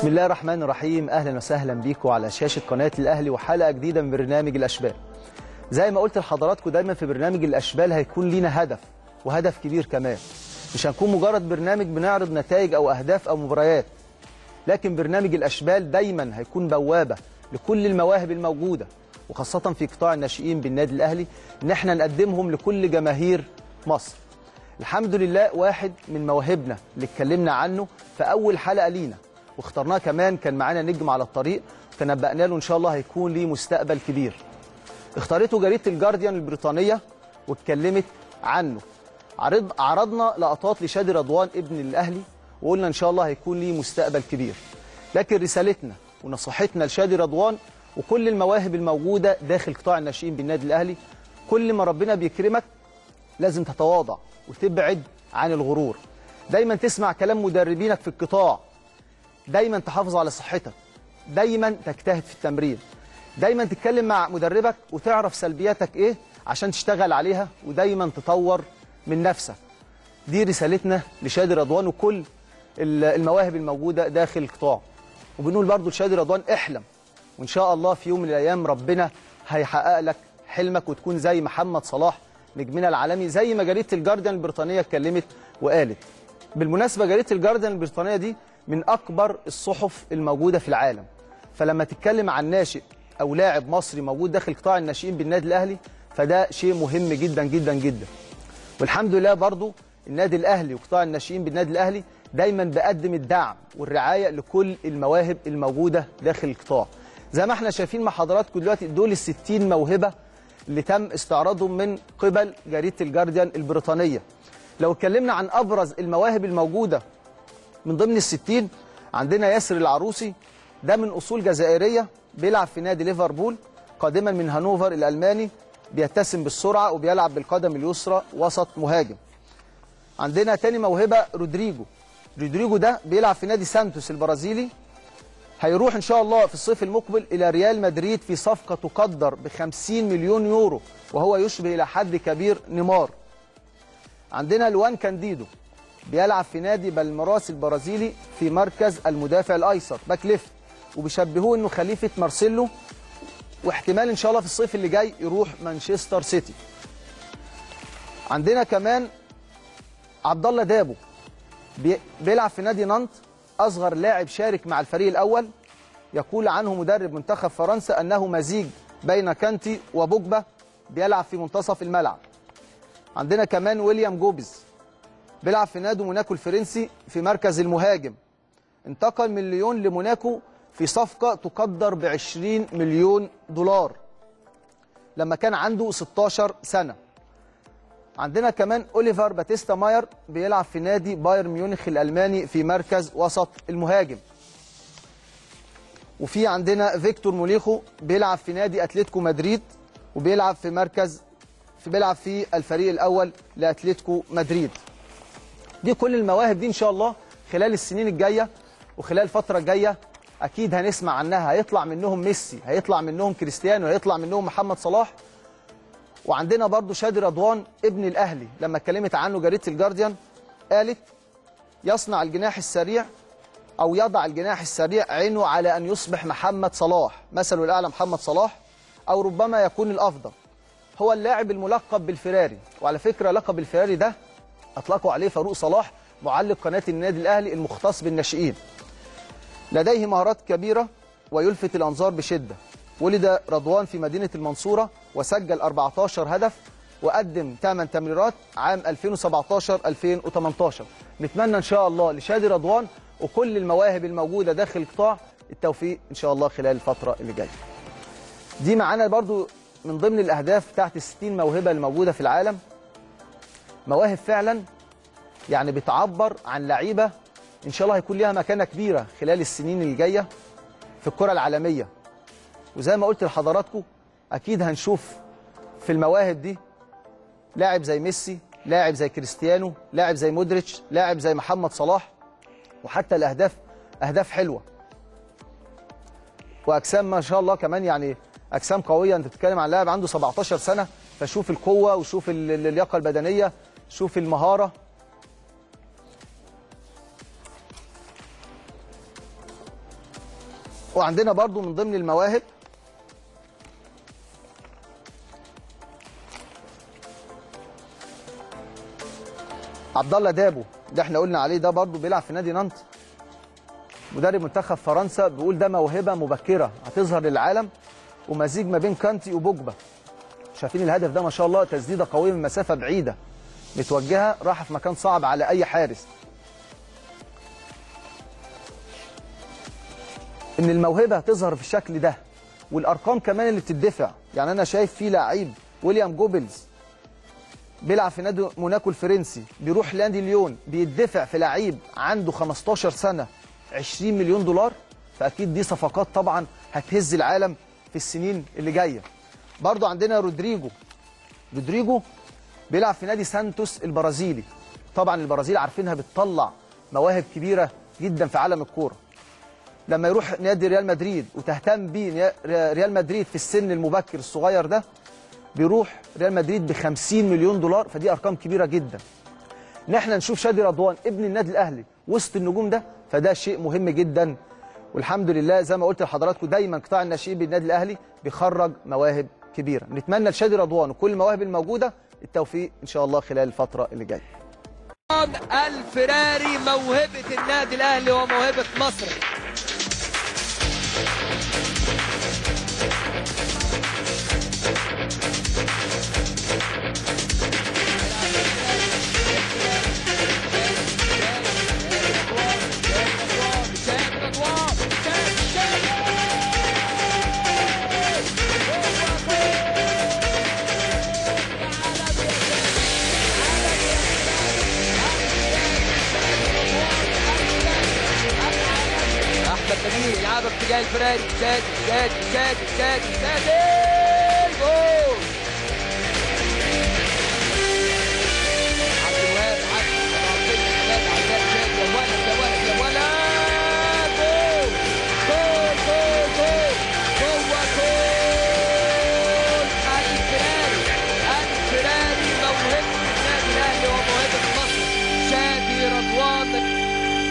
بسم الله الرحمن الرحيم اهلا وسهلا بيكم على شاشه قناه الاهلي وحلقه جديده من برنامج الاشبال زي ما قلت لحضراتكم دايما في برنامج الاشبال هيكون لينا هدف وهدف كبير كمان مش هنكون مجرد برنامج بنعرض نتائج او اهداف او مباريات لكن برنامج الاشبال دايما هيكون بوابه لكل المواهب الموجوده وخاصه في قطاع الناشئين بالنادي الاهلي ان احنا نقدمهم لكل جماهير مصر الحمد لله واحد من مواهبنا اللي اتكلمنا عنه في اول حلقه لينا واخترناه كمان كان معانا نجم على الطريق تنبأنا له ان شاء الله هيكون ليه مستقبل كبير اختارته جريده الجارديان البريطانيه واتكلمت عنه عرض عرضنا لقطات لشادي رضوان ابن الاهلي وقلنا ان شاء الله هيكون ليه مستقبل كبير لكن رسالتنا ونصيحتنا لشادي رضوان وكل المواهب الموجوده داخل قطاع الناشئين بالنادي الاهلي كل ما ربنا بيكرمك لازم تتواضع وتبعد عن الغرور دايما تسمع كلام مدربينك في القطاع دايما تحافظ على صحتك دايما تجتهد في التمرين دايما تتكلم مع مدربك وتعرف سلبياتك ايه عشان تشتغل عليها ودايما تطور من نفسك دي رسالتنا لشادي رضوان وكل المواهب الموجوده داخل القطاع وبنقول برضو لشادي رضوان احلم وان شاء الله في يوم من الايام ربنا هيحقق لك حلمك وتكون زي محمد صلاح نجمنا العالمي زي ما جريده الجارديان البريطانيه اتكلمت وقالت بالمناسبه جريده الجارديان البريطانيه دي من اكبر الصحف الموجوده في العالم فلما تتكلم عن ناشئ او لاعب مصري موجود داخل قطاع الناشئين بالنادي الاهلي فده شيء مهم جدا جدا جدا والحمد لله برضو النادي الاهلي وقطاع الناشئين بالنادي الاهلي دايما بقدم الدعم والرعايه لكل المواهب الموجوده داخل القطاع زي ما احنا شايفين مع حضراتكم دلوقتي دول ال 60 موهبه اللي تم استعراضهم من قبل جريده الجارديان البريطانيه لو اتكلمنا عن ابرز المواهب الموجوده من ضمن الستين عندنا ياسر العروسي ده من اصول جزائريه بيلعب في نادي ليفربول قادما من هانوفر الالماني بيتسم بالسرعه وبيلعب بالقدم اليسرى وسط مهاجم عندنا تاني موهبه رودريجو رودريجو ده بيلعب في نادي سانتوس البرازيلي هيروح ان شاء الله في الصيف المقبل الى ريال مدريد في صفقه تقدر ب 50 مليون يورو وهو يشبه الى حد كبير نيمار عندنا لوان كانديدو بيلعب في نادي بالمراس البرازيلي في مركز المدافع الايسر باك ليفت وبيشبهوه انه خليفه مارسيلو واحتمال ان شاء الله في الصيف اللي جاي يروح مانشستر سيتي عندنا كمان عبد الله دابو بيلعب في نادي نانت اصغر لاعب شارك مع الفريق الاول يقول عنه مدرب منتخب فرنسا انه مزيج بين كانتي وبوجبا بيلعب في منتصف الملعب عندنا كمان ويليام جوبز بيلعب في نادي موناكو الفرنسي في مركز المهاجم انتقل من ليون لموناكو في صفقة تقدر ب 20 مليون دولار لما كان عنده 16 سنة عندنا كمان أوليفر باتيستا ماير بيلعب في نادي بايرن ميونخ الألماني في مركز وسط المهاجم وفي عندنا فيكتور موليخو بيلعب في نادي أتلتيكو مدريد وبيلعب في مركز في بيلعب في الفريق الأول لأتلتيكو مدريد دي كل المواهب دي ان شاء الله خلال السنين الجايه وخلال الفتره الجايه اكيد هنسمع عنها هيطلع منهم ميسي هيطلع منهم كريستيانو هيطلع منهم محمد صلاح وعندنا برضو شادي رضوان ابن الاهلي لما اتكلمت عنه جريده الجارديان قالت يصنع الجناح السريع او يضع الجناح السريع عينه على ان يصبح محمد صلاح مثله الاعلى محمد صلاح او ربما يكون الافضل هو اللاعب الملقب بالفراري وعلى فكره لقب الفراري ده اطلقوا عليه فاروق صلاح معلق قناه النادي الاهلي المختص بالناشئين لديه مهارات كبيره ويلفت الانظار بشده ولد رضوان في مدينه المنصوره وسجل 14 هدف وقدم 8 تمريرات عام 2017 2018 نتمنى ان شاء الله لشادي رضوان وكل المواهب الموجوده داخل القطاع التوفيق ان شاء الله خلال الفتره اللي جايه دي معانا برضو من ضمن الاهداف بتاعت ال 60 موهبه الموجوده في العالم مواهب فعلا يعني بتعبر عن لعيبه ان شاء الله هيكون ليها مكانه كبيره خلال السنين اللي جايه في الكره العالميه وزي ما قلت لحضراتكم اكيد هنشوف في المواهب دي لاعب زي ميسي لاعب زي كريستيانو لاعب زي مودريتش لاعب زي محمد صلاح وحتى الاهداف اهداف حلوه واجسام ما شاء الله كمان يعني اجسام قويه انت بتتكلم عن لاعب عنده 17 سنه فشوف القوه وشوف اللياقه البدنيه شوف المهاره وعندنا برضو من ضمن المواهب عبد الله دابو ده احنا قلنا عليه ده برضو بيلعب في نادي نانت مدرب منتخب فرنسا بيقول ده موهبه مبكره هتظهر للعالم ومزيج ما بين كانتي وبوجبا شايفين الهدف ده ما شاء الله تسديده قويه من مسافه بعيده متوجهه راح في مكان صعب على اي حارس ان الموهبه هتظهر في الشكل ده والارقام كمان اللي بتدفع يعني انا شايف في لعيب ويليام جوبلز بيلعب في نادي موناكو الفرنسي بيروح نادي ليون بيدفع في لعيب عنده 15 سنه 20 مليون دولار فاكيد دي صفقات طبعا هتهز العالم في السنين اللي جايه برضو عندنا رودريجو رودريجو بيلعب في نادي سانتوس البرازيلي طبعا البرازيل عارفينها بتطلع مواهب كبيره جدا في عالم الكوره لما يروح نادي ريال مدريد وتهتم بيه ريال مدريد في السن المبكر الصغير ده بيروح ريال مدريد ب 50 مليون دولار فدي ارقام كبيره جدا ان احنا نشوف شادي رضوان ابن النادي الاهلي وسط النجوم ده فده شيء مهم جدا والحمد لله زي ما قلت لحضراتكم دايما قطاع الناشئين بالنادي الاهلي بيخرج مواهب كبيره نتمنى لشادي رضوان وكل المواهب الموجوده التوفيق ان شاء الله خلال الفتره اللي جايه الفراري موهبه النادي الاهلي وموهبه مصر احمد نبيل يلعبها باتجاه الفراري شادي شادي شادي شادي شادي جول عبد الوهاب عبد عبد عبد شادي يا ولد يا ولد يا ولد جول جول جول جول جوه جول الفراري الفراري موهبه النادي الاهلي وموهبه مصر شادي رضوان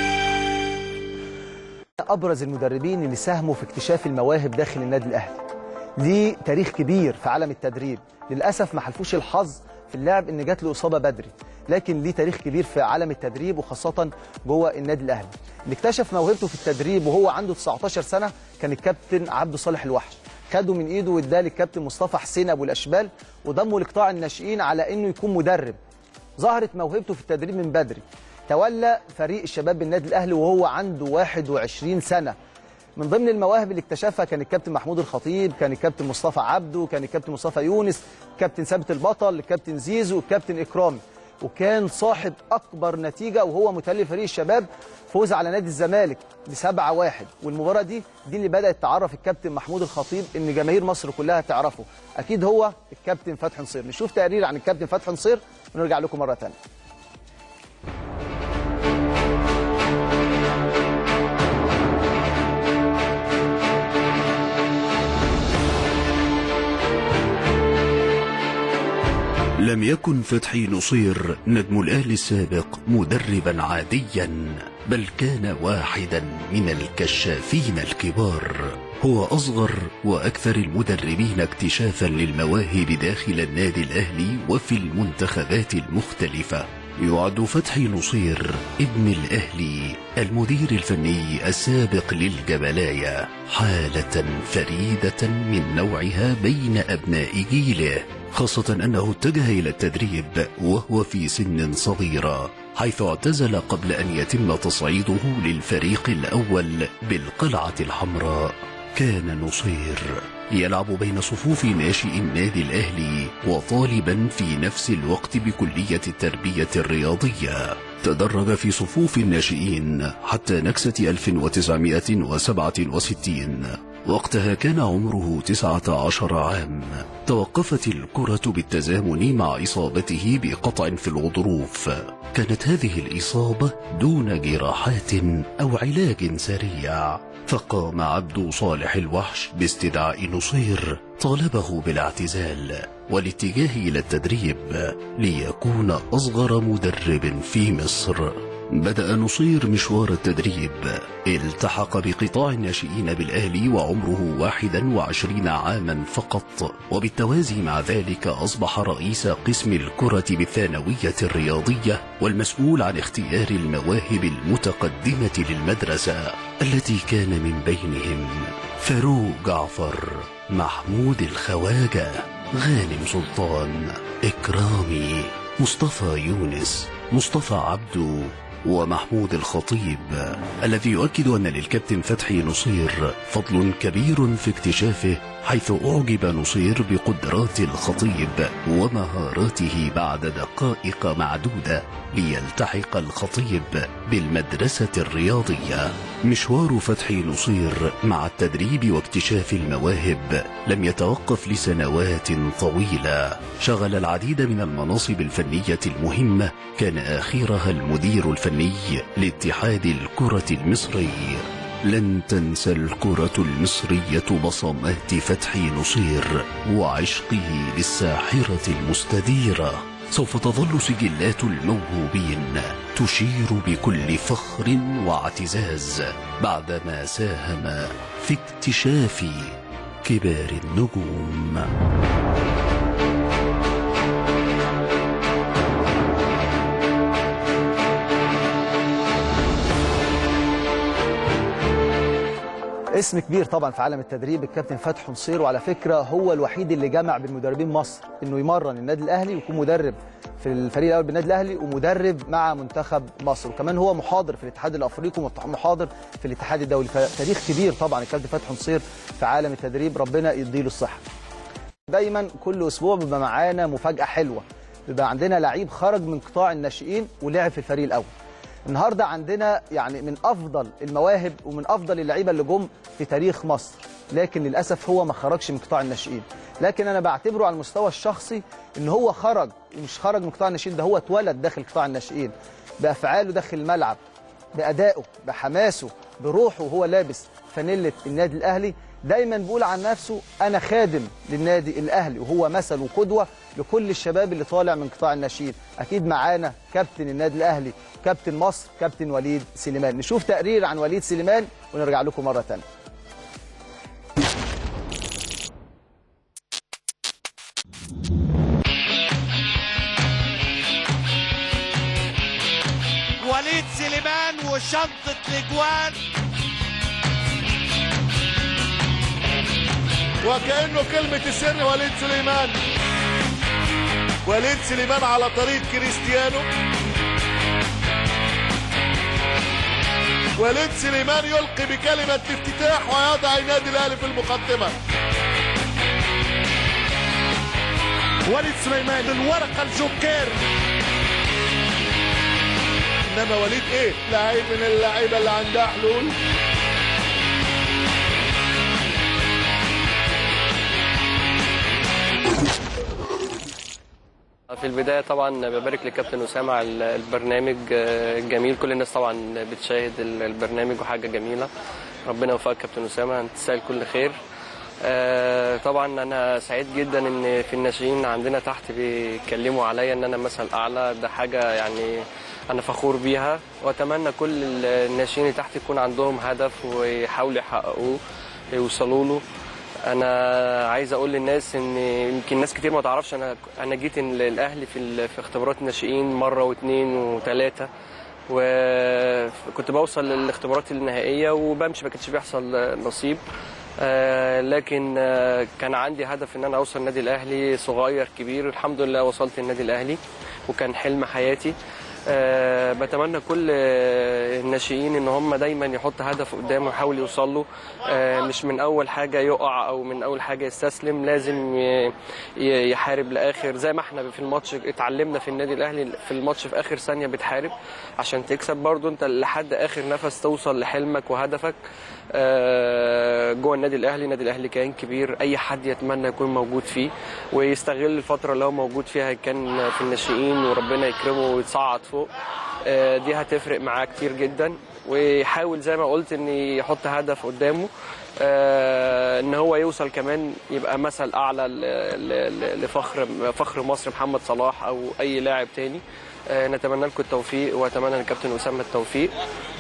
ابرز المدربين اللي ساهموا في اكتشاف المواهب داخل النادي الاهلي ليه تاريخ كبير في عالم التدريب للاسف ما حلفوش الحظ في اللعب ان جات له اصابه بدري لكن ليه تاريخ كبير في عالم التدريب وخاصه جوه النادي الاهلي اللي اكتشف موهبته في التدريب وهو عنده 19 سنه كان الكابتن عبد صالح الوحش خده من ايده واداه للكابتن مصطفى حسين ابو الاشبال وضمه لقطاع الناشئين على انه يكون مدرب ظهرت موهبته في التدريب من بدري تولى فريق الشباب بالنادي الاهلي وهو عنده 21 سنه من ضمن المواهب اللي اكتشفها كان الكابتن محمود الخطيب كان الكابتن مصطفى عبده كان الكابتن مصطفى يونس كابتن ثابت البطل الكابتن زيزو الكابتن اكرامي وكان صاحب اكبر نتيجه وهو متولي فريق الشباب فوز على نادي الزمالك ب 7 1 والمباراه دي دي اللي بدات تعرف الكابتن محمود الخطيب ان جماهير مصر كلها تعرفه اكيد هو الكابتن فتحي نصير نشوف تقرير عن الكابتن فتحي نصير ونرجع لكم مره ثانيه لم يكن فتحي نصير نجم الأهلي السابق مدربا عاديا بل كان واحدا من الكشافين الكبار هو أصغر وأكثر المدربين اكتشافا للمواهب داخل النادي الأهلي وفي المنتخبات المختلفة يعد فتحي نصير ابن الأهلي المدير الفني السابق للجبلايا حالة فريدة من نوعها بين أبناء جيله خاصة أنه اتجه إلى التدريب وهو في سن صغيرة حيث اعتزل قبل أن يتم تصعيده للفريق الأول بالقلعة الحمراء كان نصير يلعب بين صفوف ناشئ النادي الأهلي وطالبا في نفس الوقت بكلية التربية الرياضية تدرج في صفوف الناشئين حتى نكسة 1967 وقتها كان عمره 19 عام توقفت الكرة بالتزامن مع إصابته بقطع في الغضروف كانت هذه الإصابة دون جراحات أو علاج سريع فقام عبد صالح الوحش باستدعاء نصير طالبه بالاعتزال والاتجاه إلى التدريب ليكون أصغر مدرب في مصر بدأ نصير مشوار التدريب التحق بقطاع الناشئين بالأهلي وعمره 21 عاما فقط وبالتوازي مع ذلك أصبح رئيس قسم الكرة بالثانوية الرياضية والمسؤول عن اختيار المواهب المتقدمة للمدرسة التي كان من بينهم فاروق جعفر محمود الخواجة غانم سلطان إكرامي مصطفى يونس مصطفى عبدو ومحمود الخطيب الذي يؤكد أن للكابتن فتحي نصير فضل كبير في اكتشافه حيث أعجب نصير بقدرات الخطيب ومهاراته بعد دقائق معدودة ليلتحق الخطيب بالمدرسة الرياضية مشوار فتحي نصير مع التدريب واكتشاف المواهب لم يتوقف لسنوات طويلة شغل العديد من المناصب الفنية المهمة كان آخرها المدير الفني لاتحاد الكرة المصري لن تنسى الكرة المصرية بصمات فتحي نصير وعشقه للساحرة المستديرة سوف تظل سجلات الموهوبين تشير بكل فخر واعتزاز بعدما ساهم في اكتشاف كبار النجوم اسم كبير طبعا في عالم التدريب الكابتن فتحي نصير وعلى فكره هو الوحيد اللي جمع بين مدربين مصر انه يمرن النادي الاهلي ويكون مدرب في الفريق الاول بالنادي الاهلي ومدرب مع منتخب مصر وكمان هو محاضر في الاتحاد الافريقي ومحاضر في الاتحاد الدولي فتاريخ كبير طبعا الكابتن فتحي نصير في عالم التدريب ربنا يديله الصحه دايما كل اسبوع بيبقى معانا مفاجاه حلوه بيبقى عندنا لعيب خرج من قطاع الناشئين ولعب في الفريق الاول النهارده عندنا يعني من افضل المواهب ومن افضل اللعيبه اللي جم في تاريخ مصر لكن للاسف هو ما خرجش من قطاع الناشئين لكن انا بعتبره على المستوى الشخصي ان هو خرج مش خرج من قطاع الناشئين ده هو اتولد داخل قطاع الناشئين بافعاله داخل الملعب بادائه بحماسه بروحه وهو لابس فانيله النادي الاهلي دايما بيقول عن نفسه انا خادم للنادي الاهلي وهو مثل وقدوه لكل الشباب اللي طالع من قطاع الناشئين اكيد معانا كابتن النادي الاهلي كابتن مصر كابتن وليد سليمان نشوف تقرير عن وليد سليمان ونرجع لكم مره ثانيه وليد سليمان وشنطة الاجوان وكأنه كلمة السر وليد سليمان وليد سليمان على طريق كريستيانو وليد سليمان يلقي بكلمة افتتاح ويضع النادي الأهلي في المقدمة وليد سليمان الورقة الجوكير إنما وليد إيه؟ لعيب من اللعيبة اللي عندها حلول في البداية طبعا ببارك لكابتن أسامة على البرنامج الجميل كل الناس طبعا بتشاهد البرنامج وحاجة جميلة ربنا يوفقك كابتن أسامة أنت تستاهل كل خير آه، طبعا أنا سعيد جدا إن في الناشئين عندنا تحت بيتكلموا عليا إن أنا مثل أعلى ده حاجة يعني أنا فخور بيها وأتمنى كل الناشئين اللي تحت يكون عندهم هدف ويحاولوا يحققوه يوصلوا له انا عايز اقول للناس ان يمكن ناس كتير ما تعرفش انا انا جيت الاهلي في ال- في اختبارات الناشئين مره واثنين وثلاثه وكنت بوصل للاختبارات النهائيه وبمشي ما كانش بيحصل نصيب آه، لكن آه، كان عندي هدف ان انا اوصل النادي الاهلي صغير كبير الحمد لله وصلت النادي الاهلي وكان حلم حياتي آه، بتمنى كل آه، الناشئين ان هم دايما يحط هدف قدامه ويحاول يوصل له آه، مش من اول حاجه يقع او من اول حاجه يستسلم لازم ي- ي- يحارب لاخر زي ما احنا في الماتش اتعلمنا في النادي الاهلي في الماتش في اخر ثانيه بتحارب عشان تكسب برضو انت لحد اخر نفس توصل لحلمك وهدفك آه، جوه النادي الاهلي النادي الاهلي كيان كبير اي حد يتمنى يكون موجود فيه ويستغل الفتره اللي هو موجود فيها كان في الناشئين وربنا يكرمه ويتصعد فوق آه، دي هتفرق معاه كتير جدا ويحاول زي ما قلت ان يحط هدف قدامه آه، ان هو يوصل كمان يبقى مثل اعلى ل- ل- ل- لفخر فخر مصر محمد صلاح او اي لاعب تاني آه، نتمنى لكم التوفيق واتمنى للكابتن اسامه التوفيق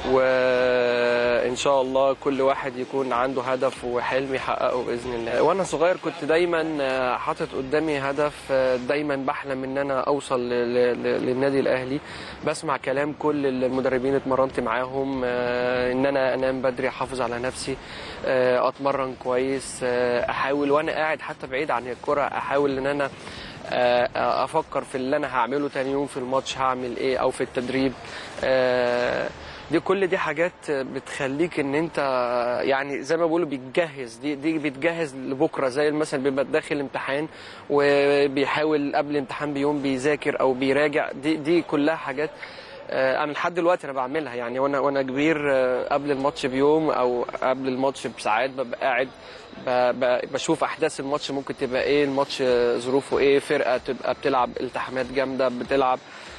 وان شاء الله كل واحد يكون عنده هدف وحلم يحققه باذن الله وانا صغير كنت دايما آه، حاطط قدامي هدف آه، دايما بحلم ان انا اوصل ل- ل- للنادي الاهلي بسمع كلام كل المدربين اللي اتمرنت معاهم آه، ان انا انام بدري احافظ على نفسي آه، اتمرن كويس آه، احاول وانا قاعد حتى بعيد عن الكره احاول ان انا آه، افكر في اللي انا هعمله تاني يوم في الماتش هعمل ايه او في التدريب آه، دي كل دي حاجات بتخليك ان انت يعني زي ما بيقولوا بتجهز دي دي بتجهز لبكره زي مثلا بيبقى داخل امتحان وبيحاول قبل الامتحان بيوم بيذاكر او بيراجع دي دي كلها حاجات آه، انا لحد دلوقتي انا بعملها يعني وانا وانا كبير آه، قبل الماتش بيوم او قبل الماتش بساعات ببقى قاعد ب- ب- بشوف احداث الماتش ممكن تبقى ايه الماتش آه، ظروفه ايه فرقه تبقى بتلعب التحامات جامده بتلعب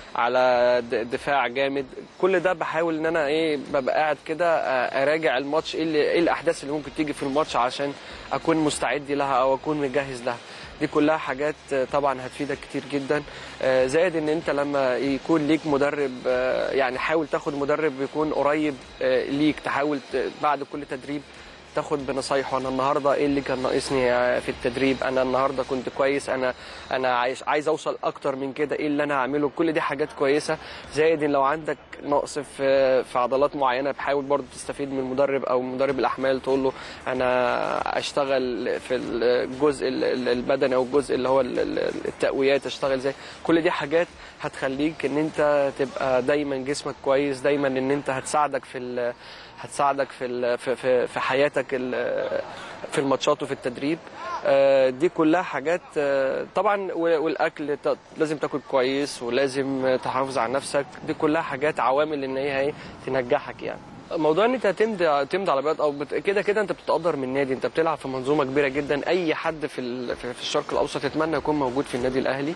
على د- دفاع جامد كل ده بحاول ان انا ايه ببقى قاعد كده آه، اراجع الماتش ايه, اللي ايه الاحداث اللي ممكن تيجي في الماتش عشان اكون مستعد لها او اكون مجهز لها دي كلها حاجات آه، طبعا هتفيدك كتير جدا آه، زائد ان انت لما يكون ليك مدرب آه، يعني حاول تاخد مدرب يكون قريب آه، ليك تحاول ت- بعد كل تدريب تاخد بنصايحه انا النهارده ايه اللي كان ناقصني آه، في التدريب انا النهارده كنت كويس انا انا عايز عايز اوصل اكتر من كده ايه اللي انا هعمله كل دي حاجات كويسه زائد ان لو عندك نقص في في عضلات معينه بحاول برضه تستفيد من المدرب او مدرب الاحمال تقول له انا اشتغل في الجزء ال- ال- البدني او الجزء اللي هو ال- ال- التقويات اشتغل زي كل دي حاجات هتخليك ان انت تبقى دايما جسمك كويس دايما ان انت هتساعدك في ال- هتساعدك في ال- في في, في حياتك ال- في الماتشات وفي التدريب آه، دي كلها حاجات آه، طبعا و- والاكل ت- لازم تاكل كويس ولازم تحافظ على نفسك دي كلها حاجات عوامل ان هي ايه تنجحك يعني موضوع ان انت تمضي تمضي على بياض او بت- كده كده انت بتتقدر من نادي انت بتلعب في منظومه كبيره جدا اي حد في ال- في في الشرق الاوسط يتمنى يكون موجود في النادي الاهلي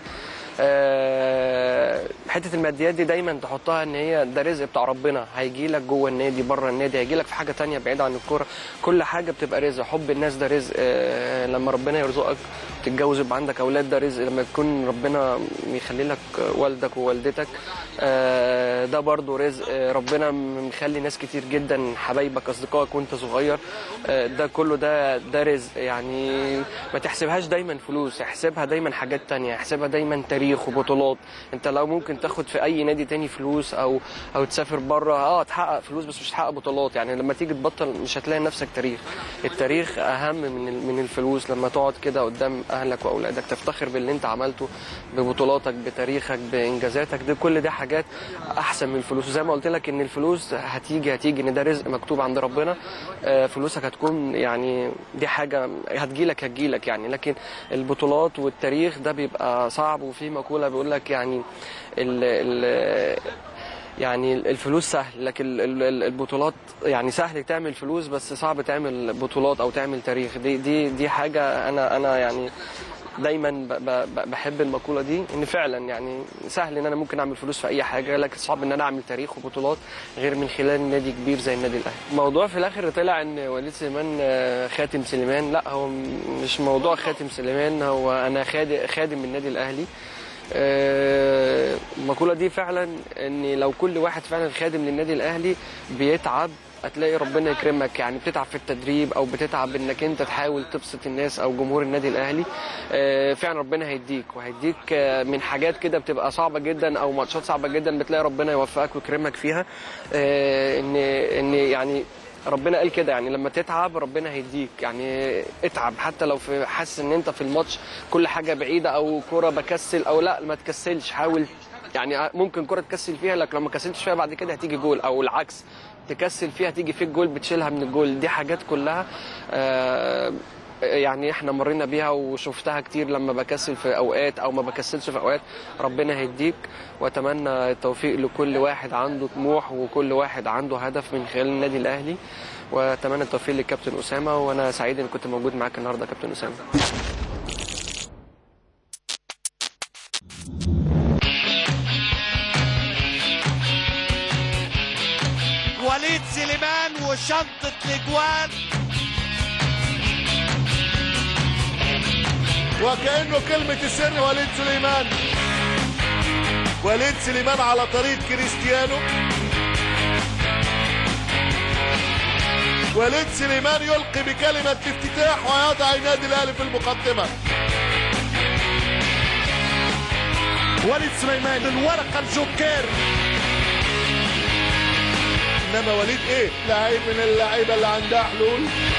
آه، حته الماديات دي دايما تحطها ان هي ده رزق بتاع ربنا هيجي لك جوه النادي بره النادي هيجي لك في حاجه تانية بعيده عن الكوره كل حاجه بتبقى رزق حب الناس ده رزق آه، لما ربنا يرزقك تتجوز يبقى عندك اولاد ده رزق لما يكون ربنا يخلي لك والدك ووالدتك آه، ده برضو رزق آه، ربنا مخلي ناس كتير جدا حبايبك اصدقائك وانت صغير آه، ده كله ده ده رزق يعني ما تحسبهاش دايما فلوس احسبها دايما حاجات تانية احسبها دايما تاريخ وبطولات انت لو ممكن تاخد في اي نادي تاني فلوس او او تسافر بره اه تحقق فلوس بس مش تحقق بطولات يعني لما تيجي تبطل مش هتلاقي نفسك تاريخ التاريخ اهم من ال- من الفلوس لما تقعد كده قدام اهلك واولادك تفتخر باللي انت عملته ببطولاتك بتاريخك بانجازاتك دي كل دي حاجات احسن من الفلوس وزي ما قلت لك ان الفلوس هتيجي هتيجي ان ده رزق مكتوب عند ربنا آه، فلوسك هتكون يعني دي حاجه هتجيلك هتجيلك يعني لكن البطولات والتاريخ ده بيبقى صعب وفي مقوله بيقول لك يعني ال ال يعني الفلوس سهل لكن ال- ال- البطولات يعني سهل تعمل فلوس بس صعب تعمل بطولات او تعمل تاريخ دي دي دي حاجه انا انا يعني دايما ب- ب- ب- بحب المقوله دي ان فعلا يعني سهل ان انا ممكن اعمل فلوس في اي حاجه لكن صعب ان انا اعمل تاريخ وبطولات غير من خلال نادي كبير زي النادي الاهلي. الموضوع في الاخر طلع ان وليد سليمان آه، خاتم سليمان لا هو م- مش موضوع خاتم سليمان هو انا خادم خادم من النادي الاهلي. آه، المقوله دي فعلا ان لو كل واحد فعلا خادم للنادي الاهلي بيتعب هتلاقي ربنا يكرمك يعني بتتعب في التدريب او بتتعب انك انت تحاول تبسط الناس او جمهور النادي الاهلي آه، فعلا ربنا هيديك وهيديك آه، من حاجات كده بتبقى صعبه جدا او ماتشات صعبه جدا بتلاقي ربنا يوفقك ويكرمك فيها آه، ان ان يعني ربنا قال كده يعني لما تتعب ربنا هيديك يعني اتعب حتى لو في حاسس ان انت في الماتش كل حاجه بعيده او كوره بكسل او لا ما تكسلش حاول يعني ممكن كرة تكسل فيها لكن لو ما كسلتش فيها بعد كده هتيجي جول او العكس تكسل فيها تيجي فيك جول بتشيلها من الجول دي حاجات كلها آه يعني احنا مرينا بيها وشفتها كتير لما بكسل في اوقات او ما بكسلش في اوقات ربنا هيديك واتمنى التوفيق لكل واحد عنده طموح وكل واحد عنده هدف من خلال النادي الاهلي واتمنى التوفيق للكابتن اسامه وانا سعيد ان كنت موجود معاك النهارده كابتن اسامه وليد سليمان وشنطة الاجوان وكأنه كلمة السر وليد سليمان وليد سليمان على طريق كريستيانو وليد سليمان يلقي بكلمة افتتاح ويضع النادي الأهلي في المقدمة وليد سليمان الورقة الجوكير إنما وليد إيه؟ لعيب من اللعيبة اللي عندها حلول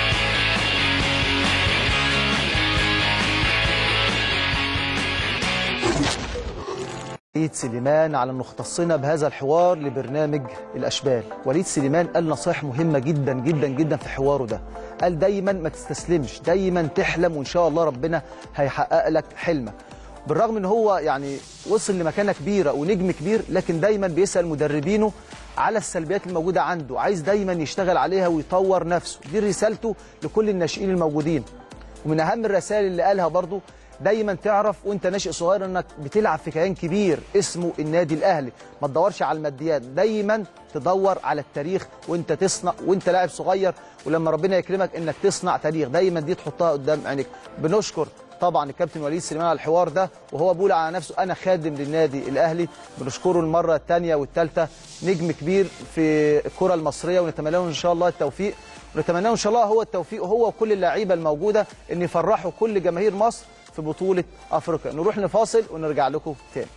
وليد سليمان على انه اختصنا بهذا الحوار لبرنامج الاشبال وليد سليمان قال نصائح مهمه جدا جدا جدا في حواره ده قال دايما ما تستسلمش دايما تحلم وان شاء الله ربنا هيحقق لك حلمك بالرغم ان هو يعني وصل لمكانه كبيره ونجم كبير لكن دايما بيسال مدربينه على السلبيات الموجوده عنده عايز دايما يشتغل عليها ويطور نفسه دي رسالته لكل الناشئين الموجودين ومن اهم الرسائل اللي قالها برضو دايما تعرف وانت ناشئ صغير انك بتلعب في كيان كبير اسمه النادي الاهلي ما تدورش على الماديات دايما تدور على التاريخ وانت تصنع وانت لاعب صغير ولما ربنا يكرمك انك تصنع تاريخ دايما دي تحطها قدام عينيك بنشكر طبعا الكابتن وليد سليمان على الحوار ده وهو بيقول على نفسه انا خادم للنادي الاهلي بنشكره المره الثانيه والثالثه نجم كبير في الكره المصريه ونتمنى له ان شاء الله التوفيق ونتمنى له ان شاء الله هو التوفيق هو وكل اللعيبه الموجوده ان يفرحوا كل جماهير مصر في بطوله افريقيا نروح لفاصل ونرجع لكم تاني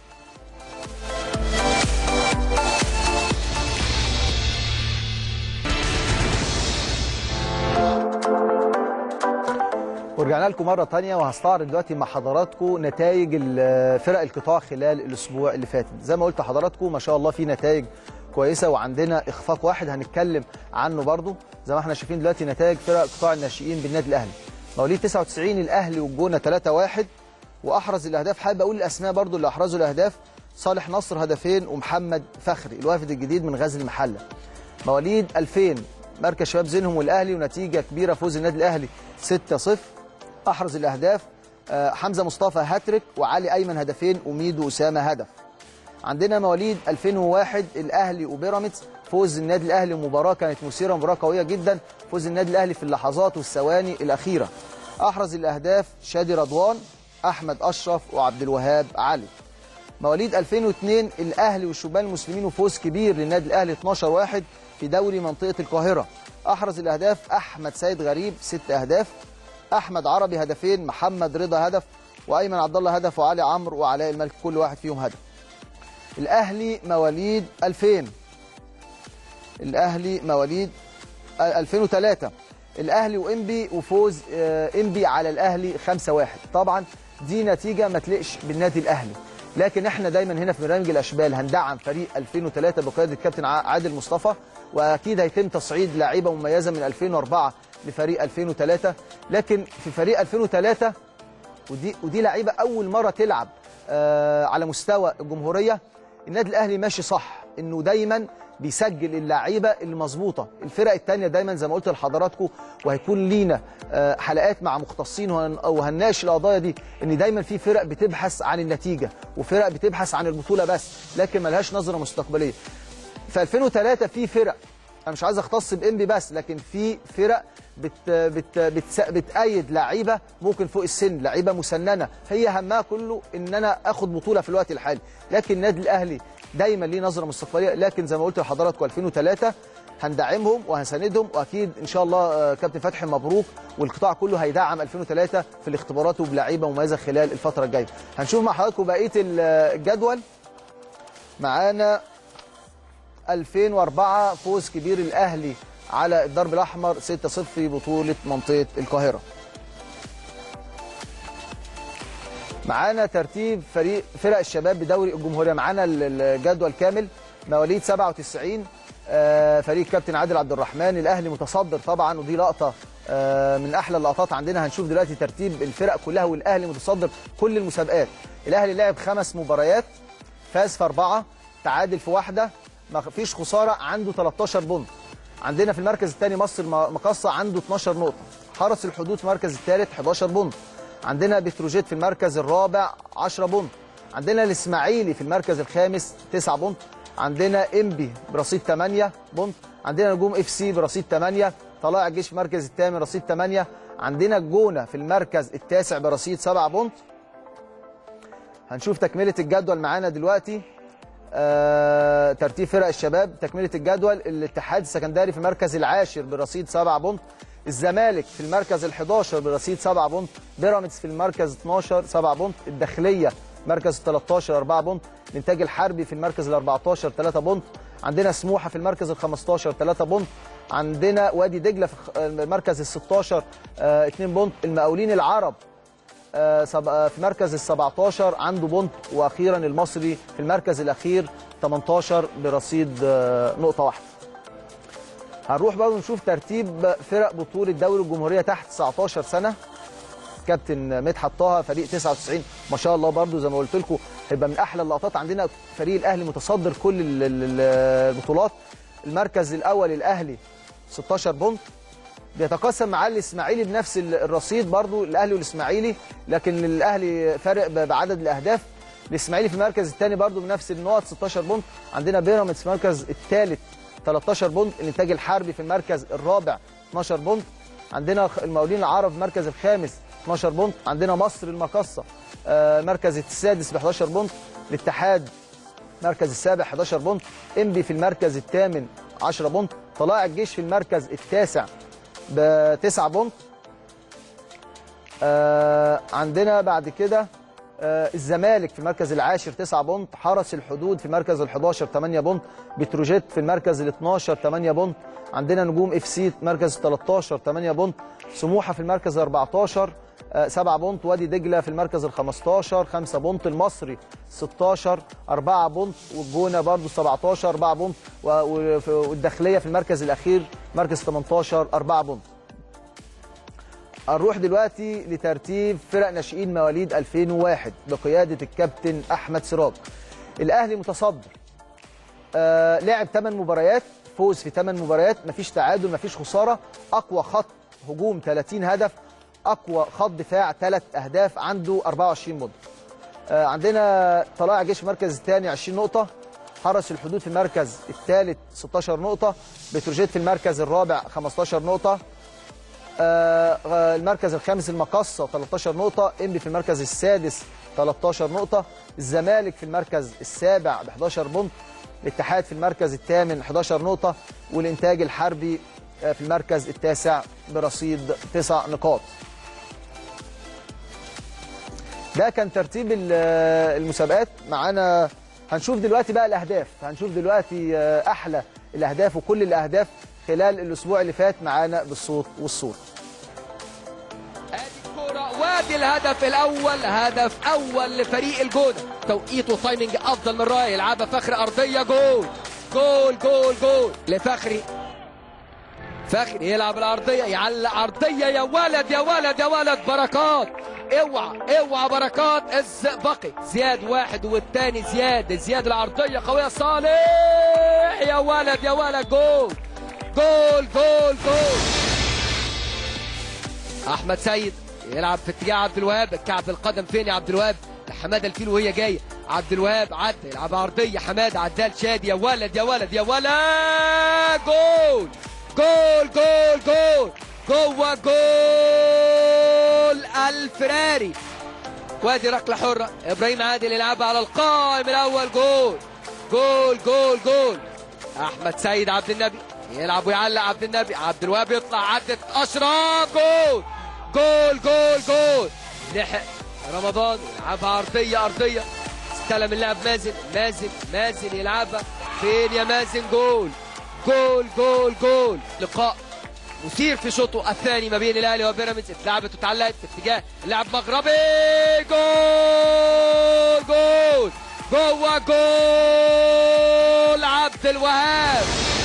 ورجعنا لكم مرة تانية وهستعرض دلوقتي مع حضراتكم نتائج ال- فرق القطاع خلال الأسبوع اللي فات زي ما قلت لحضراتكم ما شاء الله في نتائج كويسة وعندنا إخفاق واحد هنتكلم عنه برضو زي ما احنا شايفين دلوقتي نتائج فرق قطاع الناشئين بالنادي الأهلي مواليد 99 الأهلي والجونة 3-1 وأحرز الأهداف حابب أقول الأسماء برضو اللي أحرزوا الأهداف صالح نصر هدفين ومحمد فخري الوافد الجديد من غزل المحلة مواليد 2000 مركز شباب زينهم والاهلي ونتيجه كبيره فوز النادي الاهلي 6-0 احرز الاهداف آه، حمزه مصطفى هاتريك وعلي ايمن هدفين وميدو اسامه هدف عندنا مواليد 2001 الاهلي وبيراميدز فوز النادي الاهلي مباراه كانت مثيره مباراه قويه جدا فوز النادي الاهلي في اللحظات والثواني الاخيره احرز الاهداف شادي رضوان احمد اشرف وعبد الوهاب علي مواليد 2002 الاهلي والشبان المسلمين وفوز كبير للنادي الاهلي 12 واحد في دوري منطقه القاهره احرز الاهداف احمد سيد غريب ست اهداف احمد عربي هدفين محمد رضا هدف وايمن عبد الله هدف وعلي عمرو وعلاء الملك كل واحد فيهم هدف الاهلي مواليد 2000 الاهلي مواليد 2003 الاهلي وانبي وفوز آه، انبي على الاهلي 5-1 طبعا دي نتيجه ما تليقش بالنادي الاهلي لكن احنا دايما هنا في برنامج الاشبال هندعم فريق 2003 بقياده الكابتن ع- عادل مصطفى واكيد هيتم تصعيد لعيبه مميزه من 2004 لفريق 2003 لكن في فريق 2003 ودي ودي لعيبه اول مره تلعب آه على مستوى الجمهوريه النادي الاهلي ماشي صح انه دايما بيسجل اللعيبه المظبوطه الفرق الثانيه دايما زي ما قلت لحضراتكم وهيكون لينا آه حلقات مع مختصين وهن- وهنناقش القضايا دي ان دايما في فرق بتبحث عن النتيجه وفرق بتبحث عن البطوله بس لكن ملهاش نظره مستقبليه في 2003 في فرق انا مش عايز اختص بانبي بس لكن في فرق بت بت بت بتأيد لعيبه ممكن فوق السن لعيبه مسننه هي همها كله ان انا اخد بطوله في الوقت الحالي لكن النادي الاهلي دايما ليه نظره مستقبليه لكن زي ما قلت لحضراتكم 2003 هندعمهم وهنساندهم واكيد ان شاء الله آه، كابتن فتحي مبروك والقطاع كله هيدعم 2003 في الاختبارات وبلعيبه مميزه خلال الفتره الجايه هنشوف مع حضراتكم بقيه ال- الجدول معانا 2004 فوز كبير الاهلي على الدرب الاحمر 6-0 في بطوله منطقه القاهره. معانا ترتيب فريق فرق الشباب بدوري الجمهوريه معانا ال- الجدول كامل مواليد 97 آه، فريق كابتن عادل عبد الرحمن الاهلي متصدر طبعا ودي لقطه آه، من احلى اللقطات عندنا هنشوف دلوقتي ترتيب الفرق كلها والاهلي متصدر كل المسابقات الاهلي لعب خمس مباريات فاز في اربعه تعادل في واحده ما فيش خساره عنده 13 بونت عندنا في المركز الثاني مصر م- مقصه عنده 12 نقطه حرس الحدود في المركز الثالث 11 بونت عندنا بتروجيت في المركز الرابع 10 بونت عندنا الاسماعيلي في المركز الخامس 9 بونت عندنا انبي برصيد 8 بونت عندنا نجوم اف سي برصيد 8 طلائع الجيش في المركز الثامن رصيد 8 عندنا الجونه في المركز التاسع برصيد 7 بونت هنشوف تكمله الجدول معانا دلوقتي آه ترتيب فرق الشباب تكمله الجدول الاتحاد السكندري في المركز العاشر برصيد 7 بونت الزمالك في المركز ال11 برصيد 7 بونت بيراميدز في المركز 12 7 بونت الداخليه مركز 13 4 بونت الانتاج الحربي في المركز ال14 3 بونت عندنا سموحه في المركز ال15 3 بونت عندنا وادي دجله في الخ- المركز ال16 2 بونت المقاولين العرب آه، سب- آه، في مركز ال 17 عنده بونت واخيرا المصري في المركز الاخير 18 برصيد آه، نقطه واحده. هنروح بقى ونشوف ترتيب فرق بطوله دوري الجمهوريه تحت 19 سنه كابتن مدحت طه فريق 99 ما شاء الله برضو زي ما قلت لكم هيبقى من احلى اللقطات عندنا فريق الاهلي متصدر كل ال- ال- البطولات المركز الاول الاهلي 16 بونت بيتقاسم معاه الاسماعيلي بنفس ال- الرصيد برضو الاهلي والاسماعيلي لكن الاهلي فارق ب- بعدد الاهداف الاسماعيلي في المركز الثاني برضو بنفس النقط 16 بونت عندنا بيراميدز في المركز الثالث 13 بونت الانتاج الحربي في المركز الرابع 12 بونت عندنا خ- المقاولين العرب في المركز الخامس 12 بونت عندنا مصر المقصه آه، المركز السادس ب 11 بونت الاتحاد المركز السابع 11 بونت انبي في المركز الثامن 10 بونت طلائع الجيش في المركز التاسع ب 9 بونت آه عندنا بعد كده آه الزمالك في المركز العاشر 9 بونت حرس الحدود في المركز ال 11 8 بونت بتروجيت في المركز ال 12 8 بونت عندنا نجوم اف سي مركز 13 8 بونت سموحه في المركز 14 آه 7 بونت وادي دجله في المركز ال 15 5 بونت المصري 16 4 بونت والجونه برضو 17 4 بونت و- و- والداخليه في المركز الاخير مركز 18 4 بونت هنروح دلوقتي لترتيب فرق ناشئين مواليد 2001 بقياده الكابتن احمد سراج الاهلي متصدر آه لعب 8 مباريات فوز في 8 مباريات مفيش تعادل مفيش خساره اقوى خط هجوم 30 هدف اقوى خط دفاع 3 اهداف عنده 24 بونت آه عندنا طلائع جيش المركز الثاني 20 نقطه حرس الحدود في المركز الثالث 16 نقطه بتروجيت في المركز الرابع 15 نقطه آه، آه، المركز الخامس المقصة 13 نقطة انبي في المركز السادس 13 نقطة الزمالك في المركز السابع ب 11 بونت الاتحاد في المركز الثامن 11 نقطة والإنتاج الحربي آه، في المركز التاسع برصيد 9 نقاط ده كان ترتيب ال- آه، المسابقات معانا هنشوف دلوقتي بقى الأهداف هنشوف دلوقتي آه، أحلى الأهداف وكل الأهداف خلال الأسبوع اللي فات معانا بالصوت والصورة ادي الكوره وادي الهدف الاول هدف اول لفريق الجونه توقيت وتايمنج افضل من راي يلعبها فخري ارضيه جول جول جول جول لفخري فخري يلعب الارضيه يعلق ارضيه يا ولد يا ولد يا ولد بركات اوعى اوعى بركات الزئبقي زياد واحد والتاني زياد زياد العرضيه قويه صالح يا ولد يا ولد جول جول جول جول احمد سيد يلعب في اتجاه عبد الوهاب كعب القدم فين يا عبد الوهاب حماده الفيل وهي جايه عبد الوهاب عدى يلعب عرضيه حماده عدال شادي يا ولد يا ولد يا ولد جول جول جول جول جوه جول الفراري وادي ركله حره ابراهيم عادل يلعبها على القائم الاول جول جول جول جول احمد سيد عبد النبي يلعب ويعلق عبد النبي عبد الوهاب يطلع عدت اشرف جول جول جول جول لحق رمضان يلعبها ارضيه ارضيه استلم اللاعب مازن مازن مازن يلعبها فين يا مازن جول جول جول جول لقاء مثير في شوطه الثاني ما بين الاهلي وبيراميدز اتلعبت واتعلقت في اتجاه اللاعب مغربي جول جول جوه جول عبد الوهاب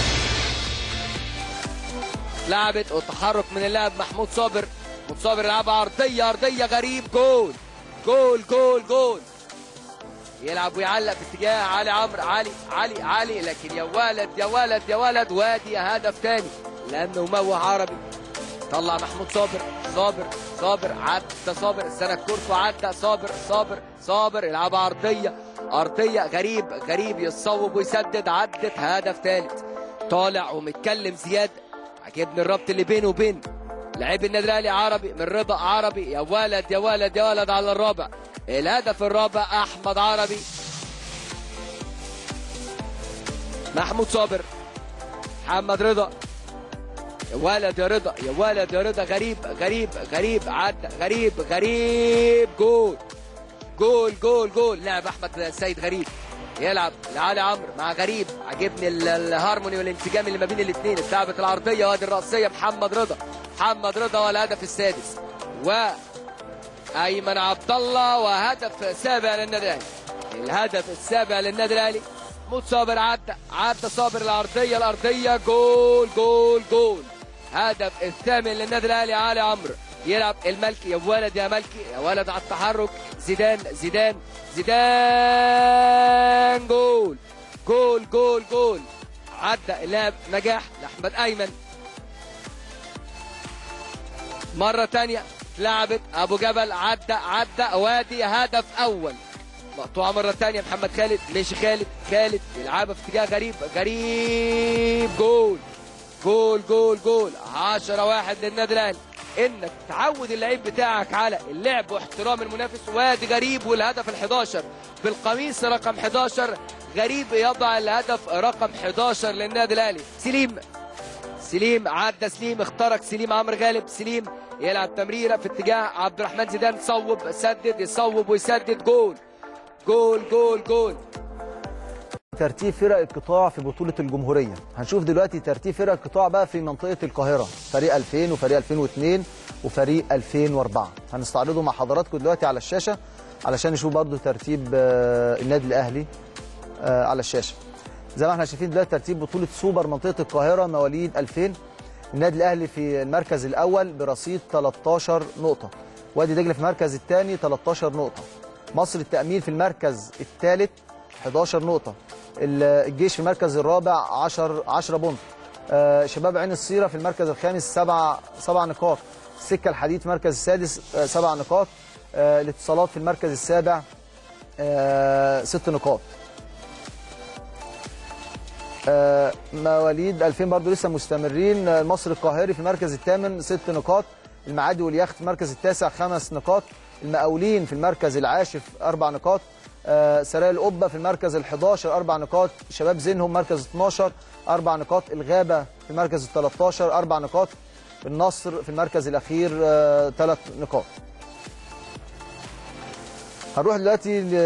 لعبت وتحرك من اللاعب محمود صابر محمود صابر يلعبها ارضيه ارضيه غريب جول جول جول جول يلعب ويعلق في اتجاه علي عمرو علي علي علي لكن يا ولد يا ولد يا ولد وادي هدف تاني لانه موه عربي طلع محمود صابر صابر صابر عدى صابر استنى الكورت وعدى صابر صابر صابر يلعبها عرضيه ارضيه غريب غريب يصوب ويسدد عدت هدف ثالث طالع ومتكلم زياد عجبني الربط اللي بينه وبين لعيب النادي الاهلي عربي من رضا عربي يا ولد يا ولد يا ولد على الرابع الهدف الرابع احمد عربي محمود صابر محمد رضا يا ولد يا رضا يا ولد يا رضا غريب غريب غريب عدى غريب غريب جول جول جول جول لعب احمد السيد غريب يلعب لعلي عمرو مع غريب عجبني ال- الهارموني والانسجام اللي ما بين الاثنين اتلعبت العرضيه وادي الراسيه محمد رضا محمد رضا والهدف السادس و ايمن عبد الله وهدف سابع للنادي الاهلي الهدف السابع للنادي الاهلي محمود صابر عدى عدى صابر الارضيه الارضيه جول جول جول هدف الثامن للنادي الاهلي علي عمرو يلعب الملكي يا ولد يا ملكي يا ولد على التحرك زيدان زيدان زيدان جول جول جول جول عدى اللاعب نجاح لاحمد ايمن مرة تانية لعبت أبو جبل عدى عدى وادي هدف أول مقطوعة مرة تانية محمد خالد ماشي خالد خالد يلعبها في اتجاه غريب غريب جول جول جول جول 10 واحد للنادي الأهلي إنك تعود اللعيب بتاعك على اللعب واحترام المنافس وادي غريب والهدف ال 11 بالقميص رقم 11 غريب يضع الهدف رقم 11 للنادي الأهلي سليم سليم عدى سليم اخترق سليم عمرو غالب سليم يلعب تمريره في اتجاه عبد الرحمن زيدان صوب سدد يصوب ويسدد جول جول جول جول ترتيب فرق القطاع في بطولة الجمهورية هنشوف دلوقتي ترتيب فرق القطاع بقى في منطقة القاهرة فريق 2000 وفريق 2002 وفريق 2004 هنستعرضه مع حضراتكم دلوقتي على الشاشة علشان نشوف برضو ترتيب آه، النادي الأهلي آه، على الشاشة زي ما احنا شايفين دلوقتي ترتيب بطولة سوبر منطقة القاهرة مواليد 2000 النادي الأهلي في المركز الأول برصيد 13 نقطة وادي دجلة في المركز الثاني 13 نقطة مصر التأمين في المركز الثالث 11 نقطة ال- الجيش في المركز الرابع 10 10 بونت آه، شباب عين الصيرة في المركز الخامس سبع سبع نقاط السكة الحديد في المركز السادس آه، سبع نقاط آه، الاتصالات في المركز السابع آه، ست نقاط آه، مواليد 2000 برضو لسه مستمرين آه، مصر القاهري في المركز الثامن ست نقاط المعادي واليخت في المركز التاسع خمس نقاط المقاولين في المركز العاشر اربع نقاط آه، سرايا القبه في المركز ال11 اربع نقاط شباب زينهم مركز 12 اربع نقاط الغابه في المركز ال13 اربع نقاط النصر في المركز الاخير ثلاث نقاط هنروح دلوقتي ل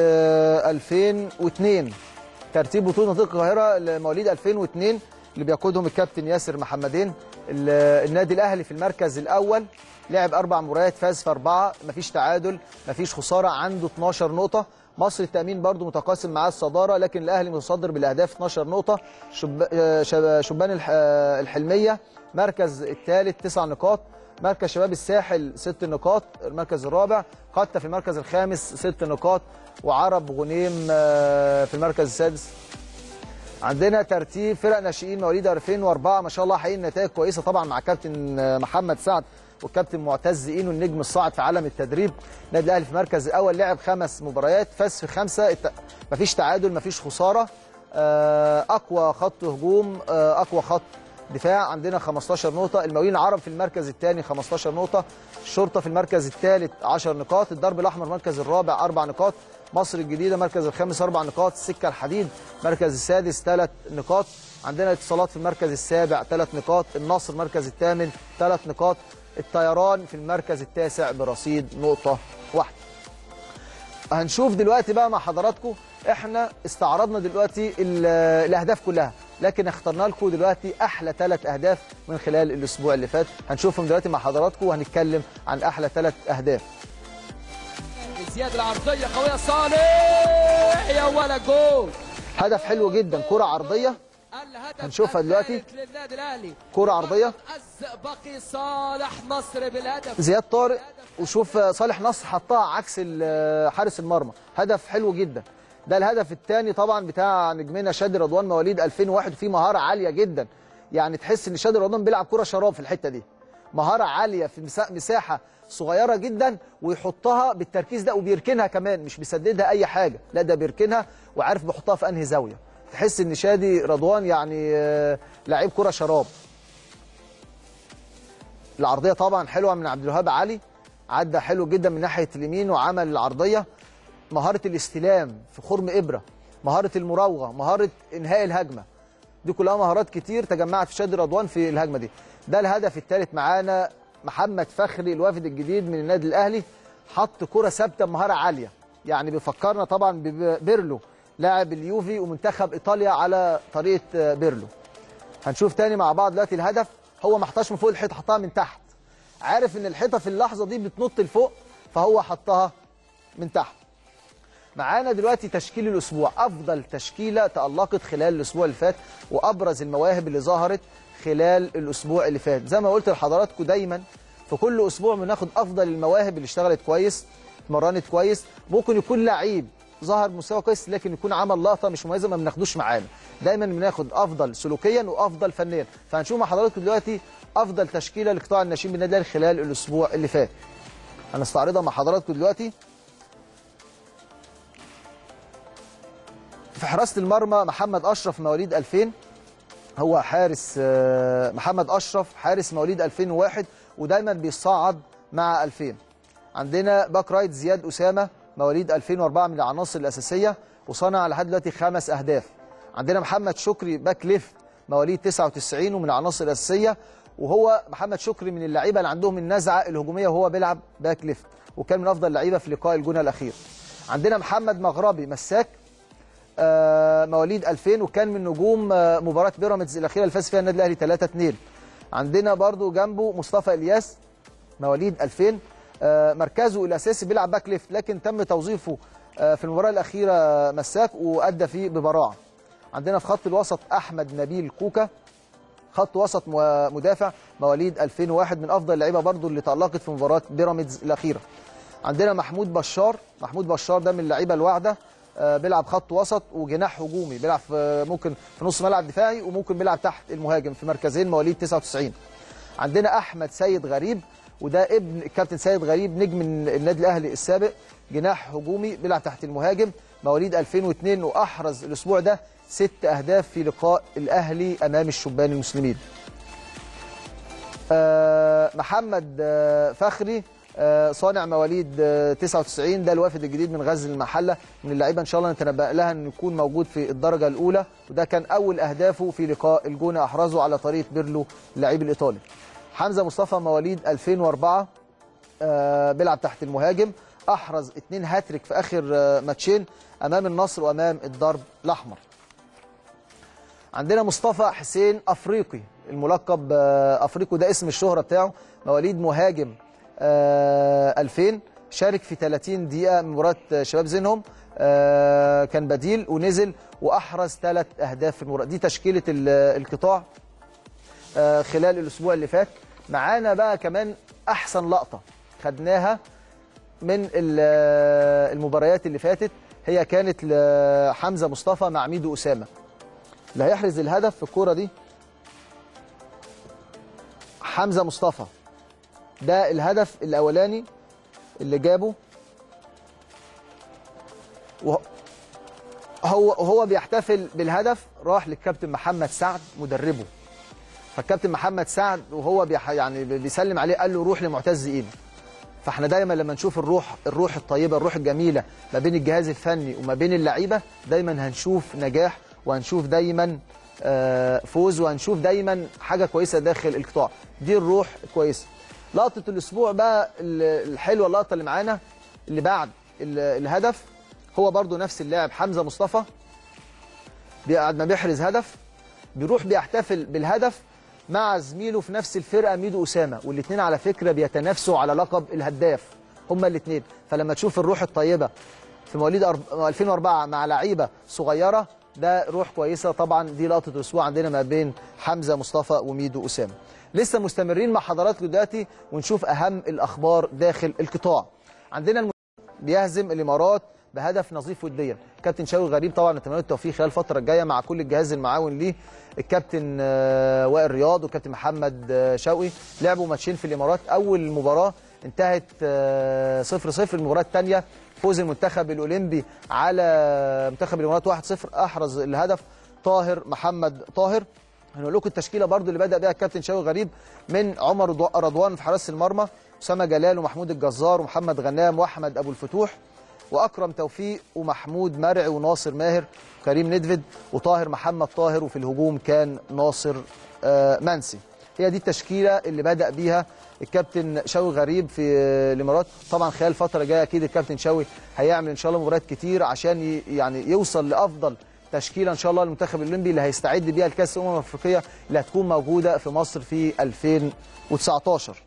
2002 ترتيب بطوله منطقه القاهره لمواليد 2002 اللي بيقودهم الكابتن ياسر محمدين ال- النادي الاهلي في المركز الاول لعب اربع مباريات فاز في اربعه مفيش تعادل مفيش خساره عنده 12 نقطه مصر التامين برضو متقاسم معاه الصداره لكن الاهلي متصدر بالاهداف 12 نقطه شب... آه، شب... شبان الح... آه، الحلميه مركز الثالث تسع نقاط مركز شباب الساحل ست نقاط المركز الرابع قطة في المركز الخامس ست نقاط وعرب غنيم آه، في المركز السادس عندنا ترتيب فرق ناشئين مواليد 2004 ما شاء الله حقيقي النتائج كويسه طبعا مع كابتن آه، محمد سعد والكابتن معتز اينو النجم الصاعد في عالم التدريب النادي الاهلي في المركز الاول لعب خمس مباريات فاز في خمسه الت- مفيش تعادل مفيش خساره آه، اقوى خط هجوم آه، اقوى خط دفاع عندنا 15 نقطة، المقاولين العرب في المركز الثاني 15 نقطة، الشرطة في المركز الثالث 10 نقاط، الدرب الأحمر المركز الرابع 4 نقاط، مصر الجديدة مركز الخامس 4 نقاط، السكة الحديد مركز السادس 3 نقاط، عندنا اتصالات في المركز السابع 3 نقاط، النصر المركز الثامن 3 نقاط، الطيران في المركز التاسع برصيد نقطة واحدة. هنشوف دلوقتي بقى مع حضراتكم احنا استعرضنا دلوقتي ال- الاهداف كلها لكن اخترنا لكم دلوقتي احلى ثلاث اهداف من خلال الاسبوع اللي فات هنشوفهم دلوقتي مع حضراتكم وهنتكلم عن احلى ثلاث اهداف زياد العرضيه قويه صالح يا ولا جول هدف حلو جدا كرة عرضية الهدف هنشوفها دلوقتي. الثالث للنادي الاهلي كرة عرضية الزئبقي صالح مصر بالهدف زياد طارق وشوف صالح نصر حطها عكس ال- حارس المرمى هدف حلو جدا ده الهدف الثاني طبعا بتاع نجمنا شادي رضوان مواليد 2001 وفيه مهاره عاليه جدا يعني تحس ان شادي رضوان بيلعب كره شراب في الحته دي مهاره عاليه في مسا- مساحه صغيره جدا ويحطها بالتركيز ده وبيركنها كمان مش بيسددها اي حاجه لا ده بيركنها وعارف بيحطها في انهي زاويه تحس ان شادي رضوان يعني آه، لعيب كره شراب العرضيه طبعا حلوه من عبد الوهاب علي عدى حلو جدا من ناحيه اليمين وعمل العرضيه مهاره الاستلام في خرم ابره مهاره المراوغه مهاره انهاء الهجمه دي كلها مهارات كتير تجمعت في شادي رضوان في الهجمه دي ده الهدف الثالث معانا محمد فخري الوافد الجديد من النادي الاهلي حط كره ثابته بمهاره عاليه يعني بيفكرنا طبعا ببيرلو لاعب اليوفي ومنتخب ايطاليا على طريقه آه، بيرلو هنشوف تاني مع بعض دلوقتي الهدف هو ما حطهاش من فوق الحيطه حطها من تحت عارف ان الحيطه في اللحظه دي بتنط لفوق فهو حطها من تحت معانا دلوقتي تشكيل الاسبوع افضل تشكيله تالقت خلال الاسبوع اللي فات وابرز المواهب اللي ظهرت خلال الاسبوع اللي فات زي ما قلت لحضراتكم دايما في كل اسبوع بناخد افضل المواهب اللي اشتغلت كويس اتمرنت كويس ممكن يكون لعيب ظهر بمستوى كويس لكن يكون عمل لقطه مش مميزه ما بناخدوش معانا دايما بناخد افضل سلوكيا وافضل فنيا فهنشوف مع حضراتكم دلوقتي افضل تشكيله لقطاع الناشئين بالنادي الاهلي خلال الاسبوع اللي فات هنستعرضها مع حضراتكم دلوقتي في حراسه المرمى محمد اشرف مواليد 2000 هو حارس آه، محمد اشرف حارس مواليد 2001 ودايما بيصعد مع 2000 عندنا باك رايت زياد اسامه مواليد 2004 من العناصر الاساسيه وصنع لحد دلوقتي خمس اهداف عندنا محمد شكري باك ليفت مواليد 99 ومن العناصر الاساسيه وهو محمد شكري من اللعيبه اللي عندهم النزعه الهجوميه وهو بيلعب باك ليفت وكان من افضل اللعيبه في لقاء الجونه الاخير عندنا محمد مغربي مساك آه، مواليد 2000 وكان من نجوم آه، مباراه بيراميدز الاخيره اللي فاز فيها النادي الاهلي 3 2 عندنا برضو جنبه مصطفى الياس مواليد 2000 آه، مركزه الاساسي بيلعب باك ليفت لكن تم توظيفه آه، في المباراه الاخيره مساك وادى فيه ببراعه عندنا في خط الوسط احمد نبيل كوكا خط وسط م- مدافع مواليد 2001 من افضل اللعيبه برضو اللي تالقت في مباراه بيراميدز الاخيره عندنا محمود بشار محمود بشار ده من اللعيبه الواعده آه، بيلعب خط وسط وجناح هجومي بيلعب في ممكن في نص ملعب دفاعي وممكن بيلعب تحت المهاجم في مركزين مواليد 99 عندنا احمد سيد غريب وده ابن الكابتن سيد غريب نجم النادي الاهلي السابق جناح هجومي بيلعب تحت المهاجم مواليد 2002 واحرز الاسبوع ده ست اهداف في لقاء الاهلي امام الشبان المسلمين آه، محمد آه، فخري آه، صانع مواليد آه، 99 ده الوافد الجديد من غزل المحله من اللعيبه ان شاء الله نتنبأ لها انه يكون موجود في الدرجه الاولى وده كان اول اهدافه في لقاء الجونه احرزه على طريقه بيرلو اللاعب الايطالي حمزه مصطفى مواليد 2004 آه، بيلعب تحت المهاجم احرز اتنين هاتريك في اخر آه، ماتشين امام النصر وامام الدرب الاحمر عندنا مصطفى حسين افريقي الملقب آه، افريقي ده اسم الشهره بتاعه مواليد مهاجم آه، 2000 شارك في 30 دقيقه من مباراه آه، شباب زينهم آه، كان بديل ونزل واحرز ثلاث اهداف في المباراه دي تشكيله ال- القطاع آه، خلال الاسبوع اللي فات معانا بقى كمان احسن لقطه خدناها من ال- المباريات اللي فاتت هي كانت لحمزه مصطفى مع ميدو اسامه اللي هيحرز الهدف في الكوره دي حمزه مصطفى ده الهدف الاولاني اللي جابه وه- هو هو بيحتفل بالهدف راح للكابتن محمد سعد مدربه فالكابتن محمد سعد وهو بيح يعني بيسلم عليه قال له روح لمعتز ايده فاحنا دايما لما نشوف الروح الروح الطيبه الروح الجميله ما بين الجهاز الفني وما بين اللعيبه دايما هنشوف نجاح وهنشوف دايما آه، فوز وهنشوف دايما حاجه كويسه داخل القطاع دي الروح كويسه لقطه الاسبوع بقى ال- الحلوه اللقطه اللي معانا اللي بعد ال- الهدف هو برضو نفس اللاعب حمزه مصطفى بعد ما بيحرز هدف بيروح بيحتفل بالهدف مع زميله في نفس الفرقه ميدو اسامه والاثنين على فكره بيتنافسوا على لقب الهداف هما الاثنين فلما تشوف الروح الطيبه في مواليد أرب- 2004 مع لعيبه صغيره ده روح كويسه طبعا دي لقطه الاسبوع عندنا ما بين حمزه مصطفى وميدو اسامه لسه مستمرين مع حضراتكم دلوقتي ونشوف اهم الاخبار داخل القطاع عندنا الم... بيهزم الامارات بهدف نظيف وديا كابتن شوقي غريب طبعا نتمنى له التوفيق خلال الفتره الجايه مع كل الجهاز المعاون ليه الكابتن آه، وائل رياض والكابتن محمد آه، شوقي لعبوا ماتشين في الامارات اول مباراه انتهت 0 0 المباراه الثانيه فوز المنتخب الاولمبي على منتخب الامارات 1 0 احرز الهدف طاهر محمد طاهر هنقول لكم التشكيله برضو اللي بدا بها الكابتن شوقي غريب من عمر رضو- رضوان في حراسه المرمى اسامه جلال ومحمود الجزار ومحمد غنام واحمد ابو الفتوح واكرم توفيق ومحمود مرعي وناصر ماهر كريم ندفد وطاهر محمد طاهر وفي الهجوم كان ناصر آه، منسي هي دي التشكيله اللي بدا بيها الكابتن شوقي غريب في الامارات طبعا خلال فتره جايه اكيد الكابتن شوقي هيعمل ان شاء الله مباريات كتير عشان ي- يعني يوصل لافضل تشكيله ان شاء الله للمنتخب الاولمبي اللي هيستعد بيها لكاس الامم الافريقيه اللي هتكون موجوده في مصر في 2019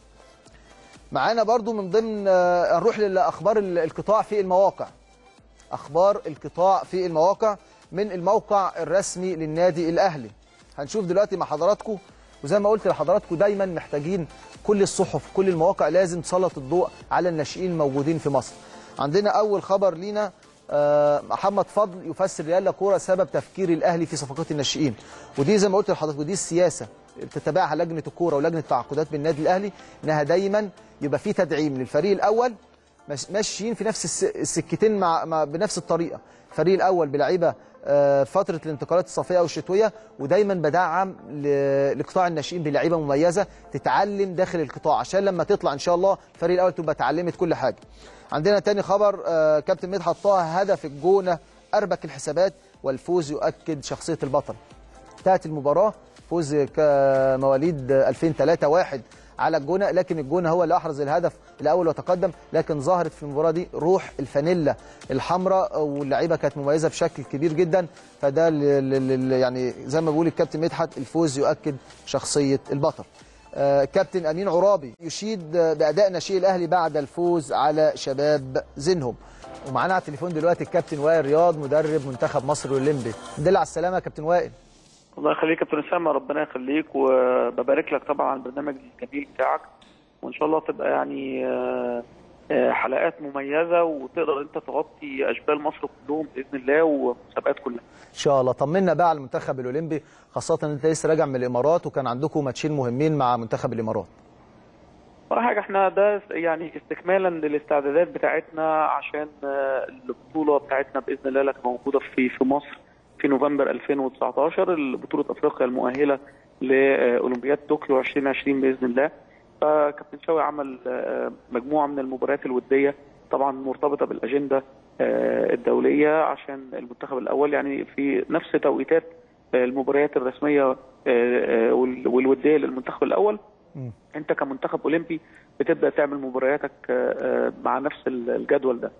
معانا برضو من ضمن آه، نروح لاخبار ال- القطاع في المواقع اخبار القطاع في المواقع من الموقع الرسمي للنادي الاهلي هنشوف دلوقتي مع حضراتكم وزي ما قلت لحضراتكم دايما محتاجين كل الصحف كل المواقع لازم تسلط الضوء على الناشئين الموجودين في مصر عندنا اول خبر لينا آه، محمد فضل يفسر ريال كوره سبب تفكير الاهلي في صفقات الناشئين ودي زي ما قلت لحضراتكم دي السياسه اللي بتتبعها لجنه الكوره ولجنه التعاقدات بالنادي الاهلي انها دايما يبقى في تدعيم للفريق الاول مش- ماشيين في نفس الس- السكتين مع, مع بنفس الطريقه الفريق الاول بلعيبه آه، فتره الانتقالات الصيفيه او الشتويه ودايما بدعم ل- لقطاع الناشئين بلعيبه مميزه تتعلم داخل القطاع عشان لما تطلع ان شاء الله الفريق الاول تبقى اتعلمت كل حاجه عندنا تاني خبر آه، كابتن مدحت طه هدف الجونه اربك الحسابات والفوز يؤكد شخصيه البطل انتهت المباراه فوز كمواليد 2003 واحد على الجونه لكن الجونه هو اللي احرز الهدف الاول وتقدم لكن ظهرت في المباراه دي روح الفانيلا الحمراء واللعيبه كانت مميزه بشكل كبير جدا فده ل- ل- ل- يعني زي ما بيقول الكابتن مدحت الفوز يؤكد شخصيه البطل آه، كابتن امين عرابي يشيد آه، باداء ناشئي الاهلي بعد الفوز على شباب زينهم ومعانا على التليفون دلوقتي الكابتن وائل رياض مدرب منتخب مصر الاولمبي دل على السلامه يا كابتن وائل الله يخليك يا كابتن اسامه ربنا يخليك وببارك لك طبعا على البرنامج الجميل بتاعك وان شاء الله تبقى يعني آه، آه، حلقات مميزه وتقدر انت تغطي اشبال مصر كلهم باذن الله والمسابقات كلها ان شاء الله طمنا بقى على المنتخب الاولمبي خاصه ان انت لسه راجع من الامارات وكان عندكم ماتشين مهمين مع منتخب الامارات ولا حاجه احنا ده يعني استكمالا للاستعدادات بتاعتنا عشان آه، البطوله بتاعتنا باذن الله اللي هتبقى موجوده في في مصر في نوفمبر 2019 بطوله افريقيا المؤهله لاولمبياد طوكيو 2020 باذن الله فكابتن شوقي عمل آه، مجموعه من المباريات الوديه طبعا مرتبطه بالاجنده آه، الدوليه عشان المنتخب الاول يعني في نفس توقيتات آه، المباريات الرسميه آه، آه، وال- والوديه للمنتخب الاول انت كمنتخب اولمبي بتبدا تعمل مبارياتك آه، آه، مع نفس ال- الجدول ده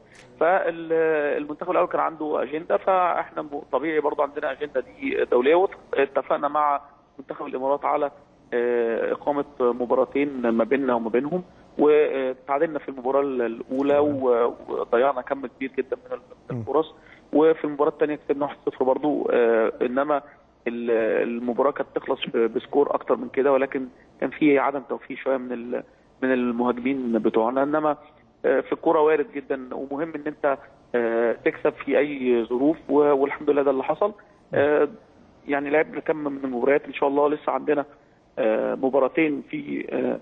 فالمنتخب الاول كان عنده اجنده فاحنا م- طبيعي برضو عندنا اجنده دي دوليه واتفقنا مع منتخب الامارات على آه، اقامه مباراتين ما بيننا وما بينهم وتعادلنا في المباراه الاولى و- وضيعنا كم كبير جدا من ال- الفرص وفي المباراه الثانيه كسبنا 1-0 برضو آه، انما ال- المباراه كانت تخلص ب- بسكور اكتر من كده ولكن كان في عدم توفيق شويه من ال- من المهاجمين بتوعنا انما آه، في الكوره وارد جدا ومهم ان انت آه، تكسب في اي ظروف و- والحمد لله ده اللي حصل آه، يعني لعبنا كم من المباريات ان شاء الله لسه عندنا آه، مباراتين في آه،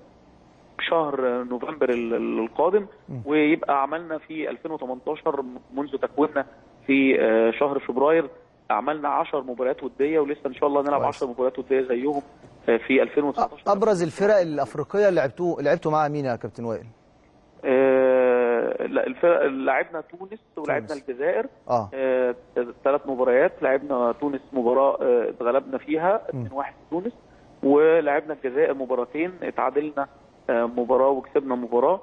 شهر نوفمبر ال- ال- القادم ويبقى عملنا في 2018 منذ تكويننا في آه، شهر فبراير عملنا 10 مباريات وديه ولسه ان شاء الله نلعب كويس. 10 مباريات وديه زيهم آه، في 2019 ابرز الفرق الافريقيه اللي لعبتوه لعبتوا معاها مين يا كابتن وائل آه، لا الفرق لعبنا تونس ولعبنا تونس. الجزائر اه آه، ثلاث مباريات لعبنا تونس مباراه آه، اتغلبنا فيها 2-1 في تونس ولعبنا الجزائر مباراتين اتعادلنا آه، مباراه وكسبنا مباراه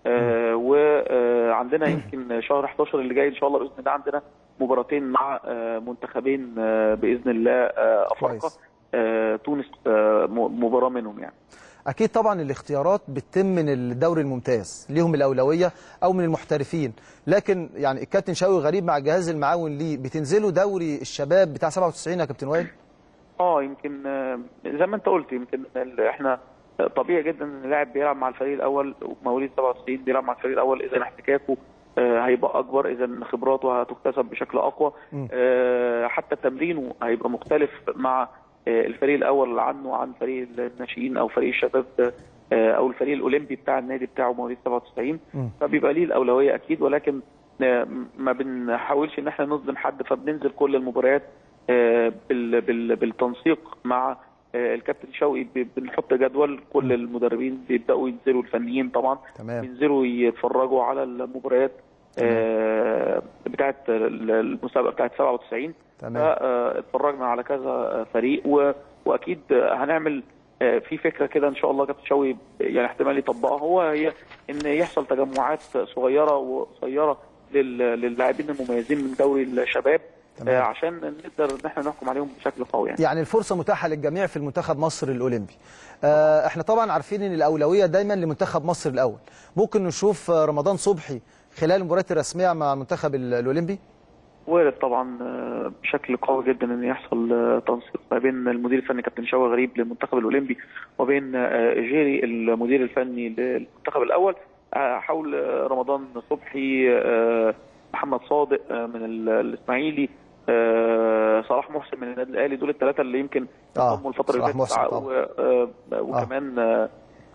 وعندنا يمكن شهر 11 اللي جاي ان شاء الله باذن الله عندنا مباراتين مع آه، منتخبين آه، باذن الله آه، افارقه كويس. آه، تونس آه، م- مباراه منهم يعني اكيد طبعا الاختيارات بتتم من الدوري الممتاز ليهم الاولويه او من المحترفين لكن يعني الكابتن شوقي غريب مع الجهاز المعاون ليه بتنزلوا دوري الشباب بتاع 97 يا كابتن وائل اه يمكن آه، زي ما انت قلت يمكن ال- احنا آه، طبيعي جدا ان اللاعب بيلعب مع الفريق الاول مواليد 97 بيلعب مع الفريق الاول اذا احتكاكه آه، هيبقى اكبر اذا خبراته هتكتسب بشكل اقوى آه، حتى تمرينه هيبقى مختلف مع آه، الفريق الاول عنه عن فريق الناشئين او فريق الشباب آه، او الفريق الاولمبي بتاع النادي بتاعه مواليد 97 فبيبقى ليه الاولويه اكيد ولكن آه، ما بنحاولش ان احنا نظلم حد فبننزل كل المباريات آه، بال- بال- بالتنسيق مع آه، الكابتن شوقي ب- بنحط جدول كل المدربين بيبداوا ينزلوا الفنيين طبعا تمام. بينزلوا يتفرجوا على المباريات آه، بتاعت المسابقه بتاعت 97 تمام آه، اتفرجنا على كذا فريق و... واكيد هنعمل آه، في فكره كده ان شاء الله كابتن شوقي يعني احتمال يطبقها هو هي ان يحصل تجمعات صغيره وقصيره لل... للاعبين المميزين من دوري الشباب تمام. آه، عشان نقدر ان احنا نحكم عليهم بشكل قوي يعني يعني الفرصه متاحه للجميع في المنتخب مصر الاولمبي آه، احنا طبعا عارفين ان الاولويه دايما لمنتخب مصر الاول ممكن نشوف آه، رمضان صبحي خلال المباريات الرسميه مع المنتخب ال- الاولمبي وارد طبعا آه، بشكل قوي جدا ان يحصل آه، تنسيق ما بين المدير الفني كابتن شوقي غريب للمنتخب الاولمبي وبين آه، جيري المدير الفني للمنتخب الاول آه، حول آه، رمضان صبحي آه، محمد صادق آه، من ال- الاسماعيلي آه، صلاح محسن من النادي الاهلي دول الثلاثه اللي يمكن آه، انضموا الفتره صلاح اللي فاتت محسن طبعا. و- آه، وكمان آه،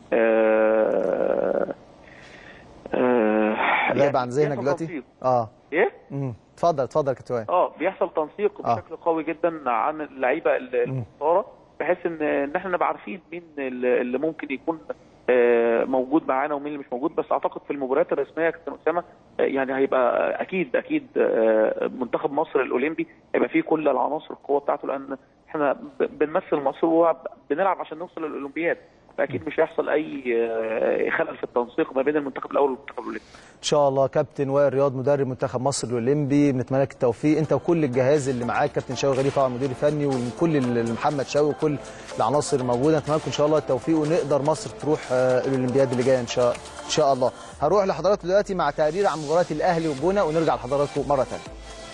آه، آه، غايب يعني عن ذهنك بيحصل دلوقتي تنسيق. اه ايه امم اتفضل اتفضل يا كابتن وائل اه بيحصل تنسيق آه. بشكل قوي جدا عن اللعيبه ال- المختاره بحيث ان ان احنا نبقى عارفين مين اللي اللي ممكن يكون آه، موجود معانا ومين اللي مش موجود بس اعتقد في المباريات الرسميه يا كابتن اسامه آه، يعني هيبقى اكيد اكيد آه، منتخب مصر الاولمبي هيبقى فيه كل العناصر القوه بتاعته لان احنا ب- بنمثل مصر وبنلعب عشان نوصل للاولمبياد فاكيد مش هيحصل اي آه، خلل في التنسيق ما بين المنتخب الاول والمنتخب الاولمبي ان شاء الله كابتن وائل رياض مدرب منتخب مصر الاولمبي بنتمنى لك التوفيق انت وكل الجهاز اللي معاك كابتن شوقي غريب طبعا مدير فني وكل ال- محمد شوقي وكل العناصر الموجوده نتمنى لكم ان شاء الله التوفيق ونقدر مصر تروح آه، الاولمبياد اللي جايه ان شاء ان شاء الله هروح لحضراتكم دلوقتي مع تقرير عن مباراه الاهلي والجونه ونرجع لحضراتكم مره ثانيه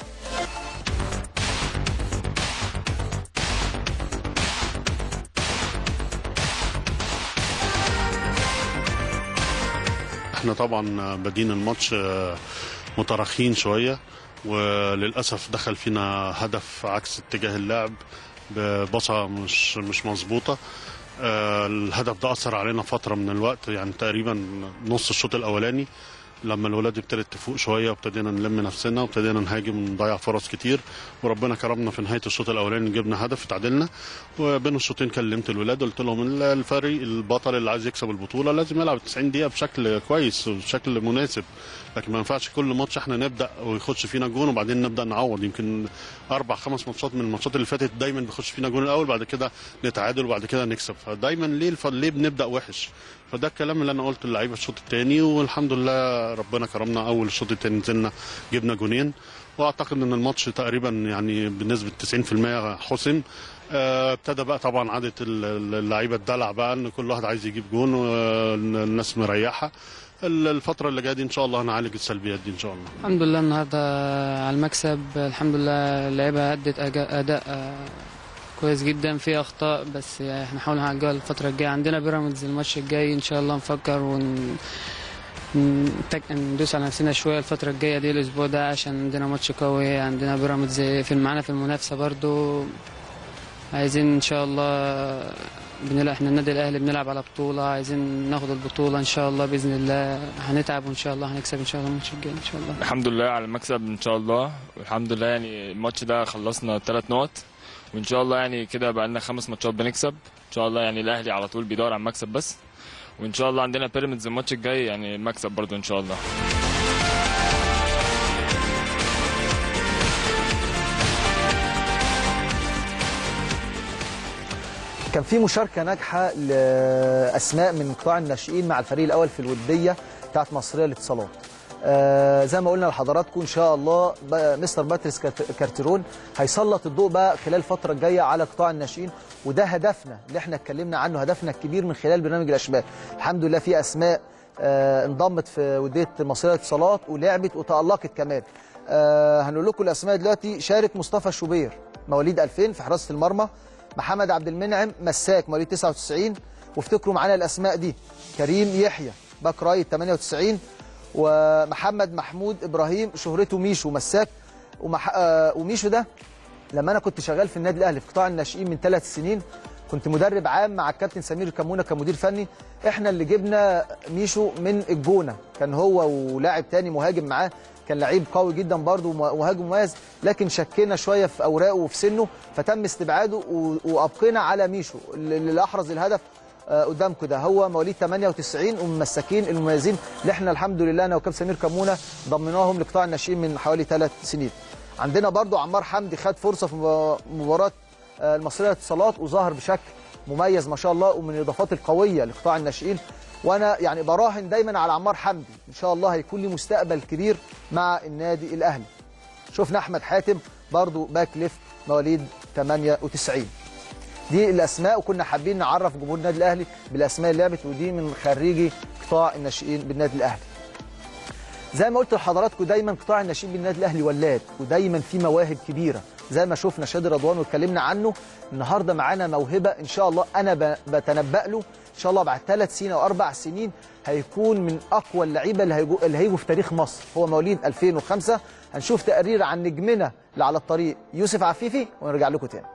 احنا طبعا بادين الماتش آه، متراخين شويه وللاسف دخل فينا هدف عكس اتجاه اللعب ببصه مش مش مظبوطه آه، الهدف ده اثر علينا فتره من الوقت يعني تقريبا نص الشوط الاولاني لما الولاد ابتدت تفوق شويه وابتدينا نلم نفسنا وابتدينا نهاجم ونضيع فرص كتير وربنا كرمنا في نهايه الشوط الاولاني جبنا هدف اتعادلنا وبين الشوطين كلمت الولاد قلت لهم ال- الفريق البطل اللي عايز يكسب البطوله لازم يلعب 90 دقيقه بشكل كويس وبشكل مناسب لكن ما ينفعش كل ماتش احنا نبدا ويخش فينا جون وبعدين نبدا نعوض يمكن اربع خمس ماتشات من الماتشات اللي فاتت دايما بيخش فينا جون الاول بعد كده نتعادل وبعد كده نكسب فدايما ليه الف... ليه بنبدا وحش فده الكلام اللي انا قلته للعيبه الشوط الثاني والحمد لله ربنا كرمنا اول الشوط الثاني نزلنا جبنا جونين واعتقد ان الماتش تقريبا يعني بنسبه 90% حسم آه، ابتدى بقى طبعا عاده ال- ال- اللعيبه الدلع بقى ان كل واحد عايز يجيب جون والناس مريحه ال- الفتره اللي جايه دي ان شاء الله هنعالج السلبيات دي ان شاء الله الحمد لله النهارده على المكسب الحمد لله اللعيبه ادت أجا- اداء آه، كويس جدا في اخطاء بس احنا نحاول نعالجها الفتره الجايه عندنا بيراميدز الماتش الجاي ان شاء الله نفكر ون نتك- ندوس على نفسنا شويه الفتره الجايه دي الاسبوع ده عشان عندنا ماتش قوي عندنا بيراميدز في معانا في المنافسه برضو عايزين ان شاء الله بنلعب احنا النادي الاهلي بنلعب على بطوله عايزين ناخد البطوله ان شاء الله باذن الله هنتعب وان شاء الله هنكسب ان شاء الله الماتش الجاي ان شاء الله الحمد لله على المكسب ان شاء الله والحمد لله يعني الماتش ده خلصنا ثلاث نقط وان شاء الله يعني كده بقى لنا خمس ماتشات بنكسب ان شاء الله يعني الاهلي على طول بيدور على المكسب بس وان شاء الله عندنا بيراميدز الماتش الجاي يعني مكسب برضو ان شاء الله كان في مشاركه ناجحه لاسماء من قطاع الناشئين مع الفريق الاول في الوديه بتاعت مصريه للاتصالات آه زي ما قلنا لحضراتكم ان شاء الله بقى مستر باتريس كارت- كارتيرون هيسلط الضوء بقى خلال الفتره الجايه على قطاع الناشئين وده هدفنا اللي احنا اتكلمنا عنه هدفنا الكبير من خلال برنامج الاشبال الحمد لله في اسماء آه انضمت في وديه مصريه للاتصالات ولعبت وتالقت كمان آه هنقول لكم الاسماء دلوقتي شارك مصطفى شوبير مواليد 2000 في حراسه المرمى محمد عبد المنعم مساك مواليد 99 وافتكروا معانا الاسماء دي كريم يحيى باك رايت 98 ومحمد محمود ابراهيم شهرته ميشو مساك ومح... آه وميشو ده لما انا كنت شغال في النادي الاهلي في قطاع الناشئين من ثلاث سنين كنت مدرب عام مع الكابتن سمير كمونه كمدير فني احنا اللي جبنا ميشو من الجونه كان هو ولاعب تاني مهاجم معاه كان لعيب قوي جدا برضه ومهاجم مميز لكن شكينا شويه في اوراقه وفي سنه فتم استبعاده و- وابقينا على ميشو اللي اللي احرز الهدف آه، قدامكم ده هو مواليد 98 ومن المساكين المميزين اللي احنا الحمد لله انا وكابتن سمير كمونه ضمناهم لقطاع الناشئين من حوالي ثلاث سنين عندنا برضو عمار حمدي خد فرصه في مباراه آه، المصريه للاتصالات وظهر بشكل مميز ما شاء الله ومن الاضافات القويه لقطاع الناشئين وانا يعني براهن دايما على عمار حمدي ان شاء الله هيكون لي مستقبل كبير مع النادي الاهلي شفنا احمد حاتم برضو باك ليفت مواليد 98 دي الاسماء وكنا حابين نعرف جمهور النادي الاهلي بالاسماء اللي لعبت ودي من خريجي قطاع الناشئين بالنادي الاهلي زي ما قلت لحضراتكم دايما قطاع الناشئين بالنادي الاهلي ولاد ودايما في مواهب كبيره زي ما شفنا شادي رضوان واتكلمنا عنه النهارده معانا موهبه ان شاء الله انا ب- بتنبأ له ان شاء الله بعد ثلاث سنين او اربع سنين هيكون من اقوى اللعيبه اللي هيجوا اللي هيجوا في تاريخ مصر هو مواليد 2005 هنشوف تقرير عن نجمنا اللي على الطريق يوسف عفيفي ونرجع لكم تاني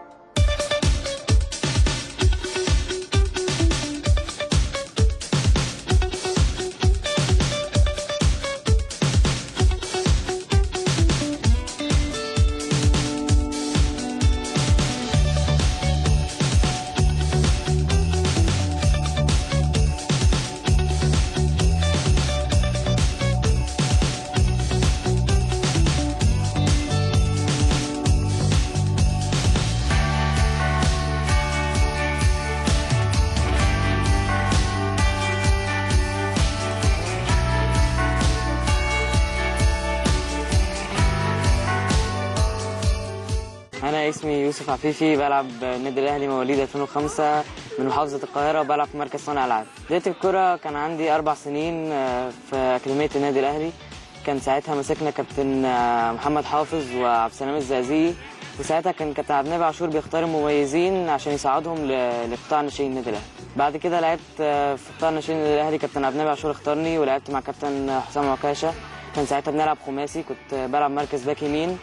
أنا اسمي يوسف عفيفي بلعب النادي الأهلي مواليد 2005 من محافظة القاهرة وبلعب في مركز صانع ألعاب. بداية الكرة كان عندي أربع سنين آه، في أكاديمية النادي الأهلي. كان ساعتها مسكنا كابتن آه، محمد حافظ وعبد السلام الزقازيقي وساعتها كان كابتن عبد النبي عاشور بيختار المميزين عشان يساعدهم ل- لقطاع ناشئين النادي الأهلي. بعد كده لعبت آه، في قطاع ناشئين النادي الأهلي كابتن عبد النبي عاشور اختارني ولعبت مع كابتن حسام عكاشة. كان ساعتها بنلعب خماسي كنت بلعب مركز باك يمين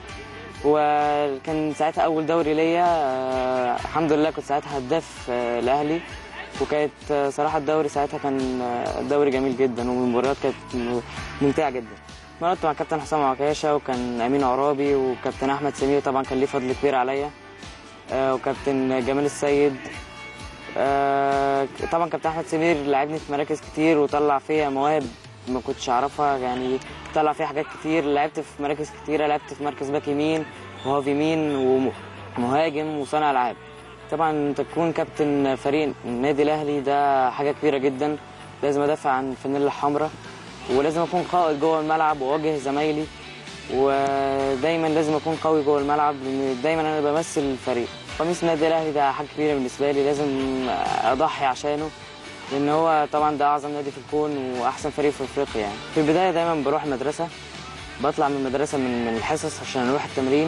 وكان ساعتها اول دوري ليا آه، الحمد لله كنت ساعتها هداف آه، الاهلي وكانت آه، صراحه الدوري ساعتها كان آه، دوري جميل جدا والمباريات كانت م- ممتعه جدا مرت مع كابتن حسام عكاشه وكان امين عرابي وكابتن احمد سمير طبعا كان ليه فضل كبير عليا آه، وكابتن جمال السيد آه، طبعا كابتن احمد سمير لعبني في مراكز كتير وطلع فيا مواهب ما كنتش اعرفها يعني طلع فيها حاجات كتير لعبت في مراكز كتيره لعبت في مركز باك يمين وهاف يمين ومهاجم وصانع العاب طبعا انت تكون كابتن فريق النادي الاهلي ده حاجه كبيره جدا لازم ادافع عن الفانيلا الحمراء ولازم اكون قائد جوه الملعب واواجه زمايلي ودايما لازم اكون قوي جوه الملعب لان دايما انا بمثل الفريق قميص النادي الاهلي ده حاجه كبيره بالنسبه لي لازم اضحي عشانه لان هو طبعا ده اعظم نادي في الكون واحسن فريق في افريقيا يعني في البدايه دايما بروح المدرسه بطلع من المدرسه من من الحصص عشان اروح التمرين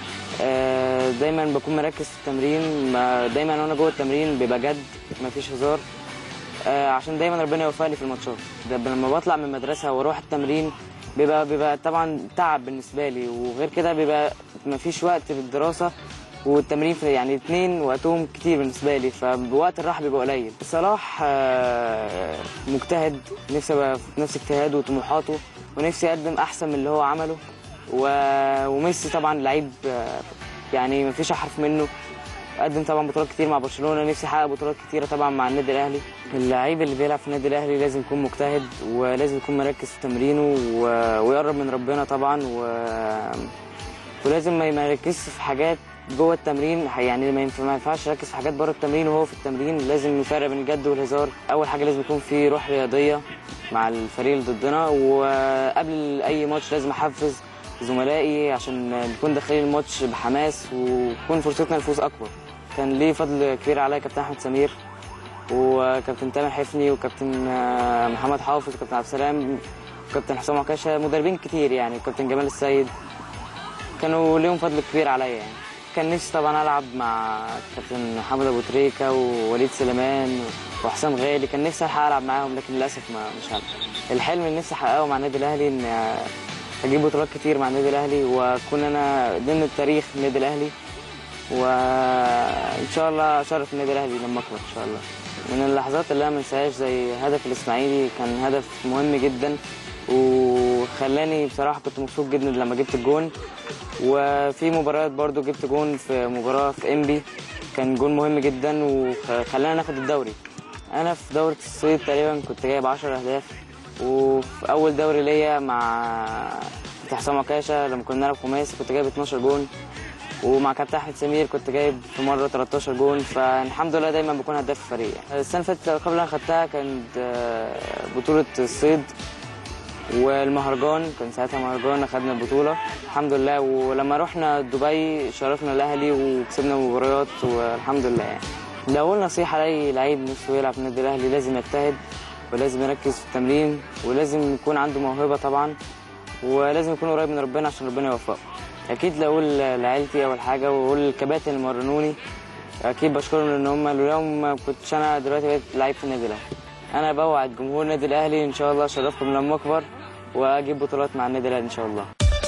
آه، دايما بكون مركز في التمرين ما- دايما وانا جوه التمرين بيبقى جد مفيش هزار آه، عشان دايما ربنا يوفقني في الماتشات ده لما بطلع من المدرسه واروح التمرين بيبقى بيبقى طبعا تعب بالنسبه لي وغير كده بيبقى مفيش وقت للدراسه والتمرين في يعني اتنين وقتهم كتير بالنسبه لي فوقت الراحه بيبقى قليل صلاح آه، مجتهد نفسي ابقى في نفس اجتهاده وطموحاته ونفسي اقدم احسن من اللي هو عمله و... وميسي طبعا لعيب آه، يعني مفيش احرف منه قدم طبعا بطولات كتير مع برشلونه نفسي احقق بطولات كتيره طبعا مع النادي الاهلي اللعيب اللي بيلعب في النادي الاهلي لازم يكون مجتهد ولازم يكون مركز في تمرينه و... ويقرب من ربنا طبعا و... ولازم ما ما يركزش في حاجات جوه التمرين يعني ما ينفع- ما ينفعش يركز في حاجات بره التمرين وهو في التمرين لازم يفرق بين الجد والهزار اول حاجه لازم يكون في روح رياضيه مع الفريق اللي ضدنا وقبل اي ماتش لازم احفز زملائي عشان نكون داخلين الماتش بحماس وتكون فرصتنا الفوز اكبر كان ليه فضل كبير عليا كابتن احمد سمير وكابتن تامر حفني وكابتن آه، محمد حافظ وكابتن عبد السلام وكابتن حسام عكاشه مدربين كتير يعني كابتن جمال السيد كانوا ليهم فضل كبير عليا يعني كان نفسي طبعا العب مع كابتن محمد ابو تريكه ووليد سليمان وحسام غالي كان نفسي الحق العب معاهم لكن للاسف ما مش هلعب الحلم اللي نفسي احققه مع النادي الاهلي ان اجيب بطولات كتير مع النادي الاهلي واكون انا ضمن التاريخ النادي الاهلي وان شاء الله اشرف النادي الاهلي لما اكبر ان شاء الله من اللحظات اللي انا ما انساهاش زي هدف الاسماعيلي كان هدف مهم جدا وخلاني بصراحه كنت مبسوط جدا لما جبت الجون وفي مباريات برضو جبت جون في مباراه في انبي كان جون مهم جدا وخلانا ناخد الدوري انا في دوره الصيد تقريبا كنت جايب 10 اهداف وفي اول دوري ليا مع كابتن حسام عكاشه لما كنا بنلعب خماسي كنت جايب 12 جون ومع كابتن احمد سمير كنت جايب في مره 13 جون فالحمد لله دايما بكون هداف الفريق يعني. السنه اللي فاتت الالقاب اللي انا خدتها كانت آه، بطوله الصيد والمهرجان كان ساعتها مهرجان اخدنا البطوله الحمد لله ولما رحنا دبي شرفنا الاهلي وكسبنا مباريات والحمد لله يعني لو اقول نصيحه لاي لعيب نفسه يلعب في النادي الاهلي لازم يجتهد ولازم يركز في التمرين ولازم يكون عنده موهبه طبعا ولازم يكون قريب من ربنا عشان ربنا يوفقه اكيد لو اقول لعيلتي اول حاجه واقول للكباتن اللي مرنوني اكيد بشكرهم لان هم لولاهم ما كنتش انا دلوقتي بقيت لعيب في النادي الاهلي انا بوعد جمهور النادي الاهلي ان شاء الله اشرفكم لما اكبر واجيب بطولات مع النادي الاهلي ان شاء الله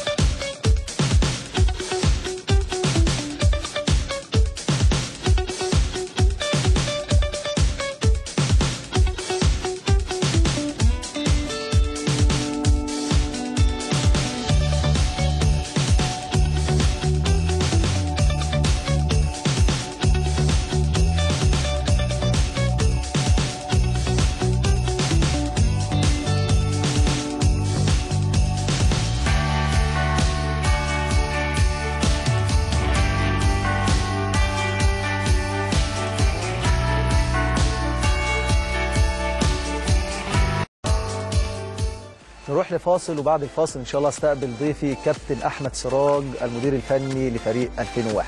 نروح لفاصل وبعد الفاصل ان شاء الله استقبل ضيفي كابتن احمد سراج المدير الفني لفريق 2001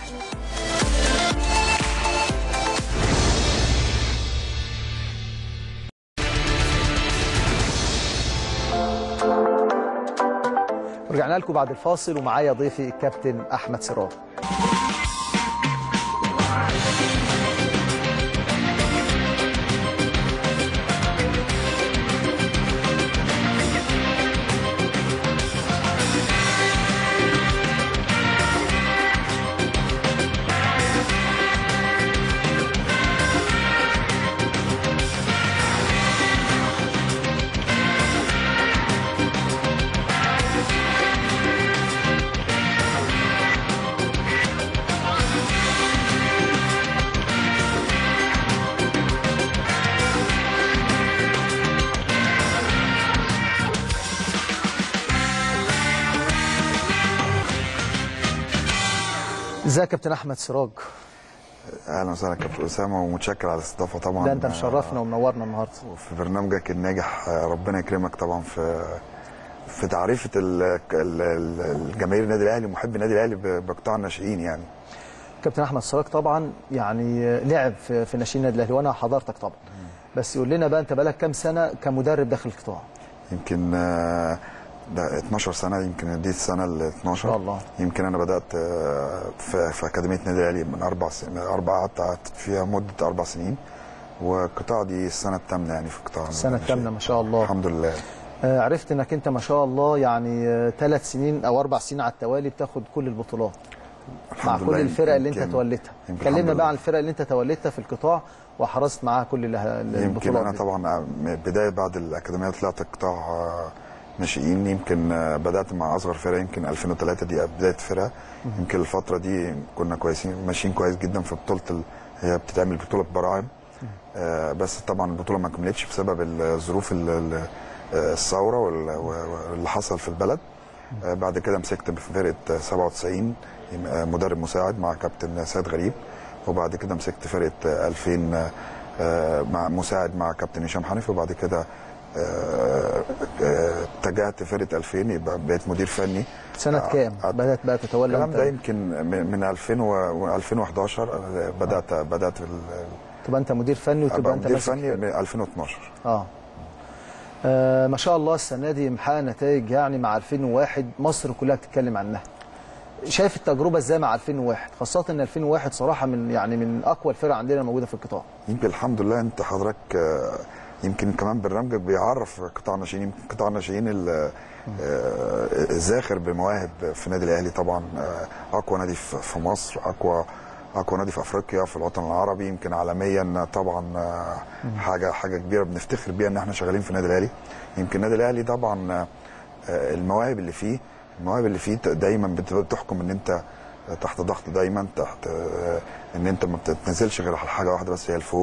رجعنا لكم بعد الفاصل ومعايا ضيفي الكابتن احمد سراج ازيك يا كابتن احمد سراج اهلا وسهلا كابتن اسامه ومتشكر على الاستضافه طبعا ده انت مشرفنا ومنورنا النهارده في برنامجك الناجح آه، ربنا يكرمك طبعا في في تعريفه ال- ال- ال- الجماهير النادي الاهلي ومحب النادي الاهلي ب- بقطاع الناشئين يعني كابتن احمد سراج طبعا يعني لعب في في ناشئين النادي الاهلي وانا حضرتك طبعا بس يقول لنا بقى انت بقالك كام سنه كمدرب داخل القطاع يمكن آه، ده 12 سنه يمكن دي السنه ال 12 ما شاء الله. يمكن انا بدات آه، في في اكاديميه النادي الاهلي من اربع سنين اربع قعدت قعدت فيها مده اربع سنين والقطاع دي السنه الثامنه يعني في قطاع السنه الثامنه ما شاء الله الحمد لله آه، عرفت انك انت ما شاء الله يعني ثلاث سنين او اربع سنين على التوالي بتاخد كل البطولات مع الحمد كل لله. الفرق اللي انت يمكن- توليتها يمكن كلمنا الحمد بقى لله. عن الفرق اللي انت توليتها في القطاع وحرصت معاها كل اله- يمكن البطولات انا دي. طبعا بدايه بعد الاكاديميه طلعت قطاع آه، ناشئين يمكن آه، بدات مع اصغر فرقه يمكن 2003 دي بدايه فرقه يمكن الفتره دي كنا كويسين ماشيين كويس جدا في بطوله ال... هي بتتعمل بطوله براعم آه، بس طبعا البطوله ما كملتش بسبب الظروف ال- ال- آه، الثوره وال- واللي حصل في البلد آه، بعد كده مسكت في فرقه آه، 97 آه، مدرب مساعد مع كابتن سيد غريب وبعد كده مسكت فرقه آه، 2000 آه، آه، مع مساعد مع كابتن هشام حنفي وبعد كده آه، آه، اتجهت فرقه 2000 يبقى بقيت مدير فني سنه آه، كام بدات بقى تتولى الكلام انت ده يمكن من من 2000 و 2011 آه، بدات بدات ال- تبقى انت مدير فني وتبقى ابقى انت مدير ماسك فني من 2012 اه آه، ما شاء الله السنه دي محقق نتائج يعني مع 2001 مصر كلها بتتكلم عنها شايف التجربه ازاي مع 2001 خاصه ان 2001 صراحه من يعني من اقوى الفرق عندنا موجوده في القطاع يمكن الحمد لله انت حضرتك آه، يمكن كمان برنامجك بيعرف قطاع الناشئين يمكن قطاع الناشئين ال- آه، الزاخر بمواهب في النادي الاهلي طبعا آه، اقوى نادي في في مصر اقوى اقوى نادي في افريقيا في الوطن العربي يمكن عالميا طبعا آه، حاجه حاجه كبيره بنفتخر بيها ان احنا شغالين في النادي الاهلي يمكن النادي الاهلي طبعا آه، آه، المواهب اللي فيه المواهب اللي فيه دايما بت- بتحكم ان انت تحت ضغط دايما تحت آه، ان انت ما بتتنزلش غير على حاجه واحده بس هي الفوز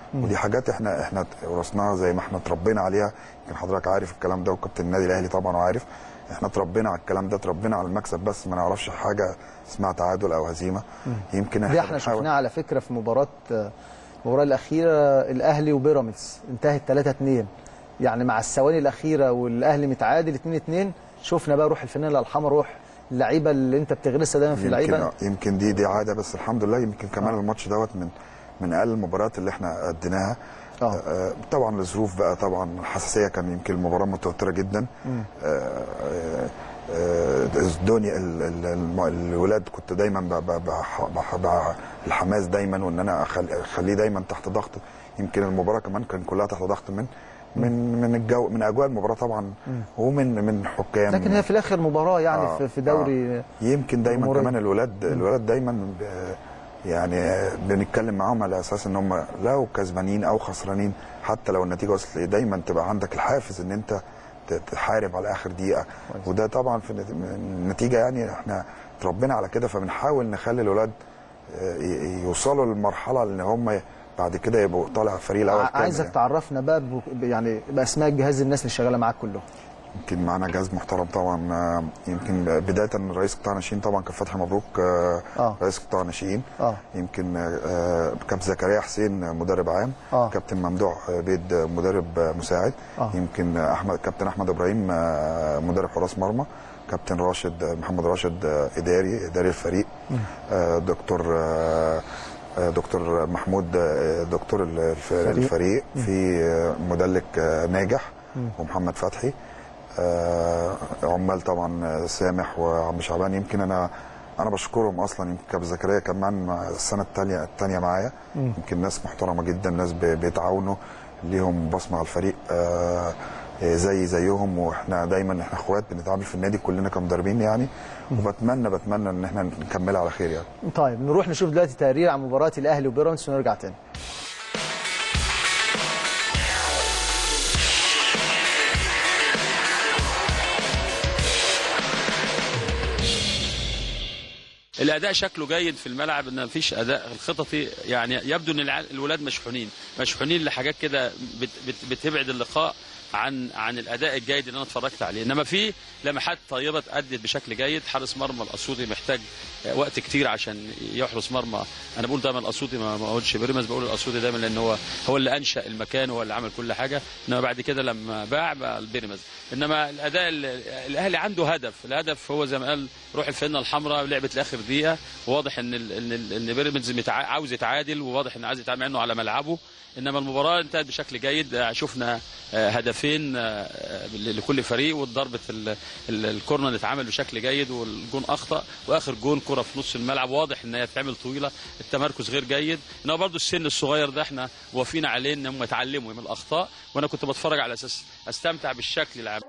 ودي حاجات احنا احنا ورثناها زي ما احنا اتربينا عليها يمكن حضرتك عارف الكلام ده وكابتن النادي الاهلي طبعا وعارف احنا اتربينا على الكلام ده اتربينا على المكسب بس ما نعرفش حاجه اسمها تعادل او هزيمه يمكن دي احنا بنحاول- شفناها على فكره في مباراه المباراه الاخيره الاهلي وبيراميدز انتهت 3 2 يعني مع الثواني الاخيره والاهلي متعادل 2 2 شفنا بقى روح الفانيلا الحمراء روح اللعيبه اللي انت بتغرسها دايما في يمكن اللعيبه يمكن دي دي عاده بس الحمد لله يمكن كمان آه. الماتش دوت من من اقل المباريات اللي احنا اديناها آه. آه، طبعا الظروف بقى طبعا الحساسيه كان يمكن المباراه متوتره جدا مم. آه، آه، آه، الدنيا ال- ال- الم- الولاد كنت دايما ب- ب- بح- بح- بح- الحماس دايما وان انا أخل- اخليه دايما تحت ضغط يمكن المباراه كمان كان كلها تحت ضغط من من من الجو من اجواء المباراه طبعا مم. ومن من حكام لكن هي في الاخر مباراه يعني آه، في- في دوري يمكن دايما جمهورية. كمان الولاد الولاد دايما ب- يعني بنتكلم معاهم على اساس ان هم لو كسبانين او خسرانين حتى لو النتيجه وصلت لإيه، دايما تبقى عندك الحافز ان انت ت- تحارب على اخر دقيقه وده طبعا في النت- النتيجه يعني احنا اتربينا على كده فبنحاول نخلي الولاد آه، ي- يوصلوا للمرحله ان هم بعد كده يبقوا طالع الفريق الاول ع- كامل عايزك يعني. تعرفنا بقى ب- يعني باسماء الجهاز الناس اللي شغاله معاك كلهم يمكن معانا جهاز محترم طبعا آه، يمكن بدايه رئيس قطاع ناشئين طبعا كان فتحي مبروك آه، آه. رئيس قطاع ناشئين اه يمكن آه، كابتن زكريا حسين آه، مدرب عام آه. كابتن ممدوح آه، بيد آه، مدرب آه، مساعد آه. يمكن آه، احمد كابتن احمد ابراهيم آه، مدرب حراس مرمى كابتن راشد آه، محمد راشد آه، اداري اداري الفريق آه، دكتور آه، آه، دكتور محمود آه، دكتور الف- الفريق. الفريق في آه، مدلك آه، ناجح مم. ومحمد فتحي آه، عمال طبعا آه، سامح وعم شعبان يمكن انا انا بشكرهم اصلا يمكن كابتن زكريا كمان مع السنه الثانيه الثانيه معايا مم. يمكن ناس محترمه جدا ناس بي- بيتعاونوا ليهم بصمه على الفريق آه، آه، زي زيهم واحنا دايما احنا اخوات بنتعامل في النادي كلنا كمدربين يعني وبتمنى بتمنى ان احنا نكملها على خير يعني طيب نروح نشوف دلوقتي تقرير عن مباراه الاهلي وبيراميدز ونرجع تاني الاداء شكله جيد في الملعب ان مفيش اداء الخططي يعني يبدو ان الع- الولاد مشحونين مشحونين لحاجات كده بت بت بتبعد اللقاء عن عن الاداء الجيد اللي انا اتفرجت عليه انما في لمحات طيبه اتادت بشكل جيد حارس مرمى الاسيوطي محتاج وقت كتير عشان يحرس مرمى انا بقول دايما الاسيوطي ما ما اقولش بيراميدز بقول الاسيوطي دايما لان هو هو اللي انشا المكان هو اللي عمل كل حاجه انما بعد كده لما باع بقى البيراميدز انما الاداء ال- الاهلي عنده هدف الهدف هو زي ما قال روح الفنه الحمراء لعبه لاخر دقيقه وواضح ان ال- ان ال- ان بيراميدز متع- عاوز يتعادل وواضح ان عايز يتعادل مع انه على ملعبه انما المباراه انتهت بشكل جيد آه، شفنا آه، هدفين آه، لكل فريق والضربه ال- ال- الكورنر اللي اتعمل بشكل جيد والجون اخطا واخر جون كره في نص الملعب واضح ان هي اتعمل طويله التمركز غير جيد انما برضو السن الصغير ده احنا وافين عليه ان هم يتعلموا من الاخطاء وانا كنت بتفرج على اساس استمتع بالشكل العام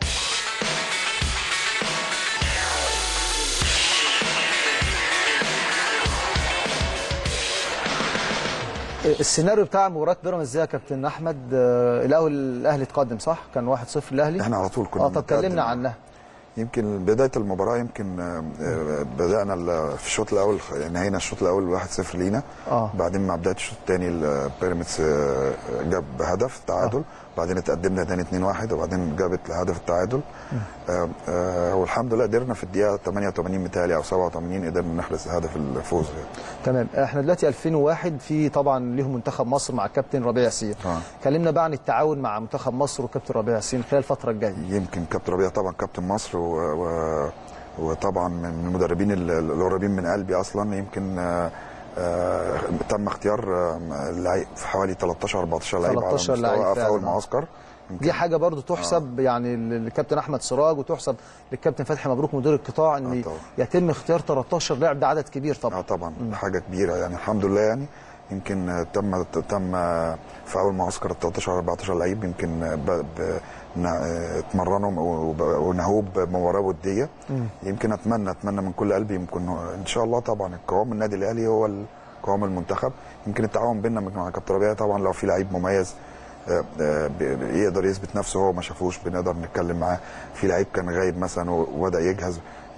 السيناريو بتاع مباراه بيراميدز ده يا كابتن احمد آه، الاول الاهلي اتقدم صح كان 1-0 الاهلي احنا على طول كنا اه طب بنتقدم. كلمنا عنها يمكن بدايه المباراه يمكن آه، آه، بدانا ال- في الشوط الاول نهينا الشوط الاول 1-0 لينا اه بعدين مع بدايه الشوط الثاني بيراميدز آه، جاب هدف تعادل بعدين اتقدمنا تاني 2-1 وبعدين جابت هدف التعادل آه، آه، والحمد لله قدرنا في الدقيقه 88 متهيألي او 87 قدرنا نحرز هدف الفوز تمام احنا دلوقتي 2001 في طبعا ليهم منتخب مصر مع الكابتن ربيع ياسين آه. كلمنا بقى عن التعاون مع منتخب مصر وكابتن ربيع ياسين خلال الفتره الجايه يمكن كابتن ربيع طبعا كابتن مصر و... و... وطبعا من المدربين ال- القريبين من قلبي اصلا يمكن آه، آه، تم اختيار آه، لعيب في حوالي 13 14 لعيب على 13 لعيب مستوى في فعلا. اول معسكر دي حاجه برضو تحسب يعني للكابتن احمد سراج وتحسب للكابتن فتحي مبروك مدير القطاع ان يتم اختيار 13 لاعب ده عدد كبير طبعا اه طبعا حاجه كبيره يعني الحمد لله يعني يمكن آه، تم تم آه، في اول معسكر 13 14 لعيب يمكن آه، ب... ب... نا- آه، اتمرنوا وب- ونهوه بمباراه وديه مم. يمكن اتمنى اتمنى من كل قلبي يمكن هو- ان شاء الله طبعا القوام النادي الاهلي هو ال- قوام المنتخب يمكن التعاون بيننا مع كابتن ربيع طبعا لو في لعيب مميز آه، آه، بي- بي- يقدر يثبت نفسه هو ما شافوش بنقدر نتكلم معاه في لعيب كان غايب مثلا وبدا يجهز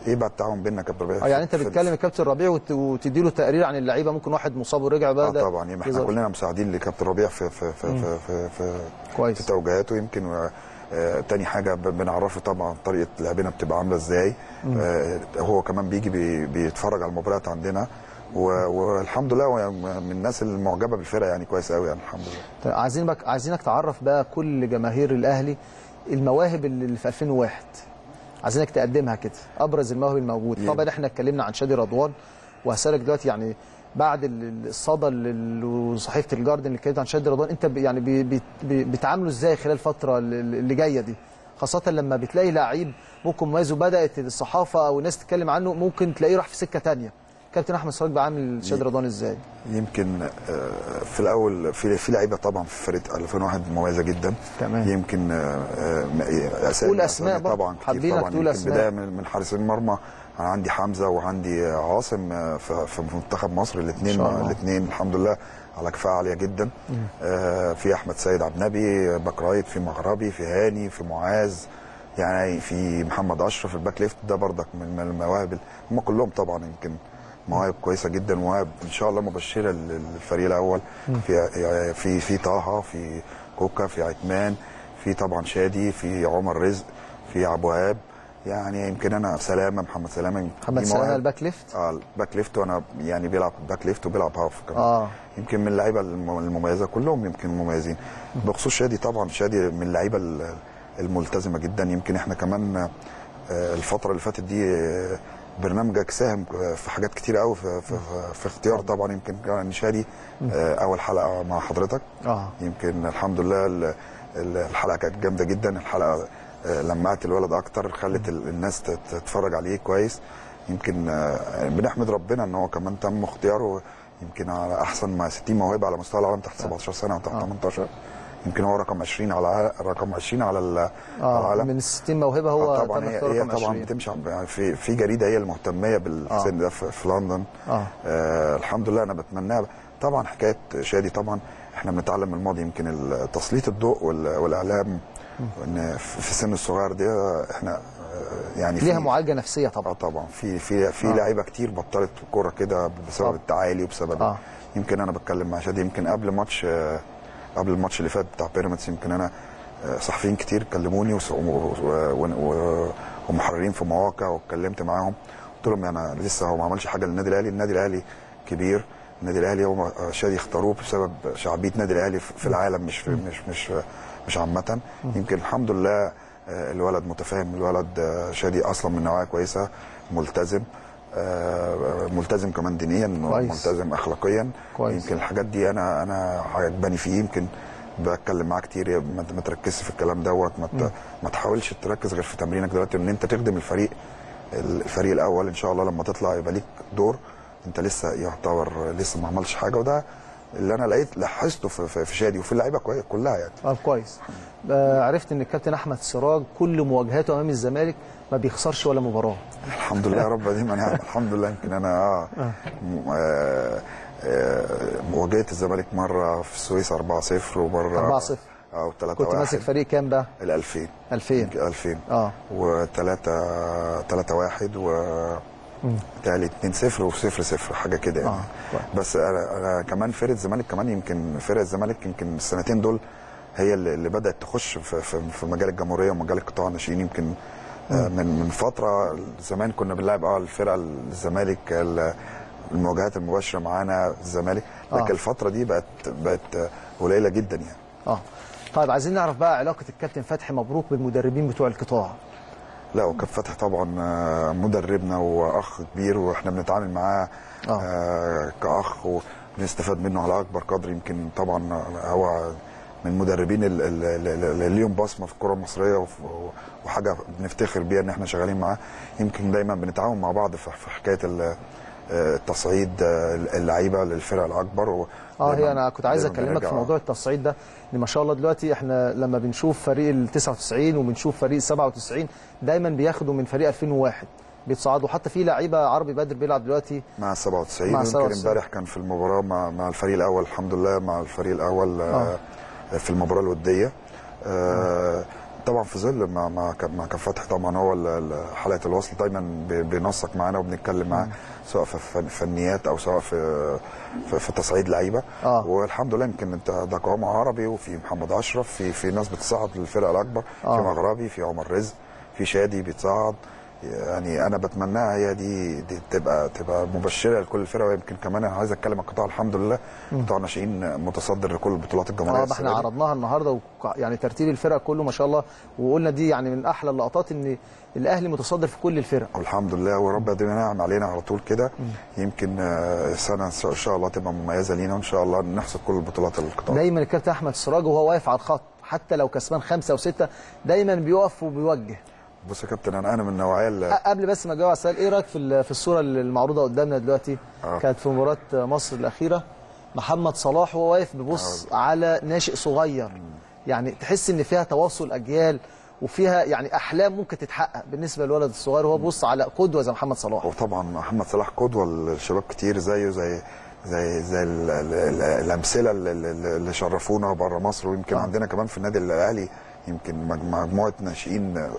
ايه بقى التعاون بيننا كابتن ربيع اه يعني انت في- بتكلم الكابتن ربيع وت- وتدي له تقرير عن اللعيبه ممكن واحد مصاب ورجع بقى اه ده طبعا يبقى احنا يظهر. كلنا مساعدين لكابتن ربيع في في في مم. في, في, في, كويس. في توجيهاته يمكن آه، آه تاني حاجه ب- بنعرفه طبعا طريقه لعبنا بتبقى عامله ازاي مم. آه هو كمان بيجي بي بيتفرج على المباريات عندنا و- والحمد لله هو من الناس المعجبه بالفرقه يعني كويس قوي يعني الحمد لله طيب عايزين بك عايزينك تعرف بقى كل جماهير الاهلي المواهب اللي في 2001 عايزينك تقدمها كده ابرز المواهب الموجوده طبعا احنا اتكلمنا عن شادي رضوان وهسالك دلوقتي يعني بعد ال- الصدى اللي- وصحيفه الجاردن اللي اتكلمت عن شادي رضوان انت ب- يعني بي- بي- بي- بتعامله ازاي خلال الفتره اللي اللي جايه دي خاصه لما بتلاقي لعيب ممكن مميز وبدات الصحافه او الناس تتكلم عنه ممكن تلاقيه راح في سكه تانية كابتن احمد سراج بعامل شادي رضوان ازاي يمكن آه، في الاول في في لعيبه طبعا في فرقه 2001 مميزه جدا تمام. يمكن آه، آه، اسامي قول أسماء أسامي برضه. طبعا كتير حابينك طبعا تقول يمكن أسماء. بدايه من من حارسين المرمى انا عندي حمزه وعندي آه، عاصم آه، في في منتخب مصر إن الاثنين شاء الله. الاثنين الحمد لله على كفاءه عاليه جدا آه، في احمد سيد عبد النبي باك رايت في مغربي في هاني في معاذ يعني في محمد اشرف الباك ليفت ده برضك من من المواهب ال- هم كلهم طبعا يمكن مواهب كويسه جدا مواهب ان شاء الله مبشره للفريق الاول في في في طه في كوكا في عثمان في طبعا شادي في عمر رزق في عبد الوهاب يعني يمكن انا سلامه محمد سلامه محمد دي سلامه مواهب. الباك ليفت اه الباك ليفت وانا يعني بيلعب باك ليفت وبيلعب هاف كمان اه يمكن من اللعيبه الم- المميزه كلهم يمكن مميزين بخصوص شادي طبعا شادي من اللعيبه ال- الملتزمه جدا يمكن احنا كمان آه، الفتره اللي فاتت دي آه، برنامجك ساهم في حاجات كتير قوي في, في, في, في اختيار طبعا يمكن كان شادي آه، اول حلقه مع حضرتك اه يمكن الحمد لله ال- ال- الحلقه كانت جامده جدا الحلقه آه، لمعت الولد اكتر خلت ال- الناس تت- تتفرج عليه كويس يمكن آه، بنحمد ربنا ان هو كمان تم اختياره يمكن على احسن ما 60 موهبه على مستوى العالم تحت 17 سنه وتحت 18 يمكن هو رقم 20 على رقم 20 على ال- على اه العالم من ال 60 موهبه هو آه، طبعا تم هي, اختياره هي رقم طبعا 20. بتمشي يعني في في جريده هي المهتميه بالسن ده في, في لندن اه آه الحمد لله انا بتمناها طبعا حكايه شادي طبعا احنا بنتعلم من الماضي يمكن ال- تسليط الضوء وال- والاعلام ان في في السن الصغير ده احنا آه، يعني ليها في معالجه نفسيه طبعا اه طبعا في في في آه. لعيبه كتير بطلت كوره كده بسبب طبعا. التعالي وبسبب آه. يمكن انا بتكلم مع شادي يمكن قبل ماتش آه، قبل الماتش اللي فات بتاع بيراميدز يمكن انا آه، صحفيين كتير كلموني وس- و- و- و- ومحررين في مواقع واتكلمت معاهم قلت لهم يعني لسه هو ما عملش حاجه للنادي الاهلي النادي الاهلي كبير النادي الاهلي هو شادي اختاروه بسبب شعبيه النادي الاهلي في في العالم مش في مش مش مش عامه يمكن الحمد لله آه، الولد متفاهم الولد آه، شادي اصلا من نوعيه كويسه ملتزم آه، ملتزم كمان دينيا كويس. ملتزم اخلاقيا كويس. يمكن الحاجات دي انا انا عجباني فيه يمكن بتكلم معاه كتير ما ما تركزش في الكلام دوت ما ت- ما تحاولش تركز غير في تمرينك دلوقتي ان انت تخدم الفريق الفريق الاول ان شاء الله لما تطلع يبقى ليك دور انت لسه يعتبر لسه ما عملش حاجه وده اللي انا لقيت لاحظته في, في, في شادي وفي اللعيبه كوي- كلها يعني اه كويس آه عرفت ان الكابتن احمد سراج كل مواجهاته امام الزمالك ما بيخسرش ولا مباراه الحمد لله يا رب دايما يعني الحمد لله يمكن انا اه, م- آه, آه واجهت الزمالك مره في السويس 4-0 ومره 4-0 او 3 كنت ماسك فريق كام بقى؟ ال 2000 2000 2000 اه و3 3 1 و مم. تالي 2 0 و 0 0 حاجه كده يعني اه كويس. بس انا انا كمان فرقه الزمالك كمان يمكن فرقه الزمالك يمكن السنتين دول هي اللي اللي بدات تخش في في, في مجال الجمهوريه ومجال القطاع الناشئين يمكن آه، من من فتره زمان كنا بنلعب اه الفرقه الزمالك ال- المواجهات المباشره معانا الزمالك لكن آه. الفتره دي بقت بقت قليله جدا يعني اه طيب عايزين نعرف بقى علاقه الكابتن فتحي مبروك بالمدربين بتوع القطاع لا وكابتن فتحي طبعا آه، مدربنا واخ كبير واحنا بنتعامل معاه آه. آه، كاخ وبنستفاد منه على اكبر قدر يمكن طبعا هو من المدربين ال- ال- ال- اللي ليهم بصمه في الكره المصريه وف- وحاجه بنفتخر بيها ان احنا شغالين معاه يمكن دايما بنتعاون مع بعض في في حكايه ال- آه، التصعيد آه، اللعيبه للفرق الاكبر و- اه هي دايماً- انا كنت عايز دايماً اكلمك في بنرجع- موضوع التصعيد ده ان ما شاء الله دلوقتي احنا لما بنشوف فريق ال 99 وبنشوف فريق ال 97 دايما بياخدوا من فريق 2001 بيتصعدوا حتى في لعيبه عربي بدر بيلعب دلوقتي مع 97 مع يمكن 97. امبارح كان في المباراه مع مع الفريق الاول الحمد لله مع الفريق الاول آه. في المباراه الوديه آه طبعا في ظل ما ما كان ما كان فتحي طبعا هو ال- ال- حلقه الوصل دايما بي- بينسق معانا وبنتكلم معاه سواء في فن- فنيات او سواء في في, في تصعيد لعيبه آه. والحمد لله يمكن انت ده عمر عربي وفي محمد اشرف في في ناس بتصعد للفرقه الاكبر آه. في مغربي في عمر رزق في شادي بيتصعد يعني انا بتمناها هي دي, دي تبقى تبقى مبشره لكل الفرق ويمكن كمان انا عايز اتكلم عن القطاع الحمد لله قطاع ناشئين متصدر لكل البطولات الجمهوريه اه ما احنا السنة دي. عرضناها النهارده وك- يعني ترتيب الفرق كله ما شاء الله وقلنا دي يعني من احلى اللقطات ان الاهلي متصدر في كل الفرق والحمد لله ورب يدينا نعم علينا على طول كده يمكن آه، سنه ان شاء الله تبقى مميزه لينا وان شاء الله نحصد كل البطولات القطاع دايما الكابتن احمد سراج وهو واقف على الخط حتى لو كسبان خمسه وسته دايما بيقف وبيوجه بص يا كابتن انا انا من النوعيه اللي أ- قبل بس ما اجاوب على السؤال ايه رايك في ال- في الصوره اللي المعروضه قدامنا دلوقتي آه. كانت في مباراه مصر الاخيره محمد صلاح وهو واقف بيبص على ناشئ صغير يعني تحس ان فيها تواصل اجيال وفيها يعني احلام ممكن تتحقق بالنسبه للولد الصغير وهو بيبص على قدوه زي محمد صلاح وطبعا محمد صلاح قدوه للشباب كتير زيه زي زي زي ال- ال- ال- الامثله اللي- اللي اللي شرفونا بره مصر ويمكن آه. عندنا كمان في النادي الاهلي يمكن مج- مجموعه ناشئين آه،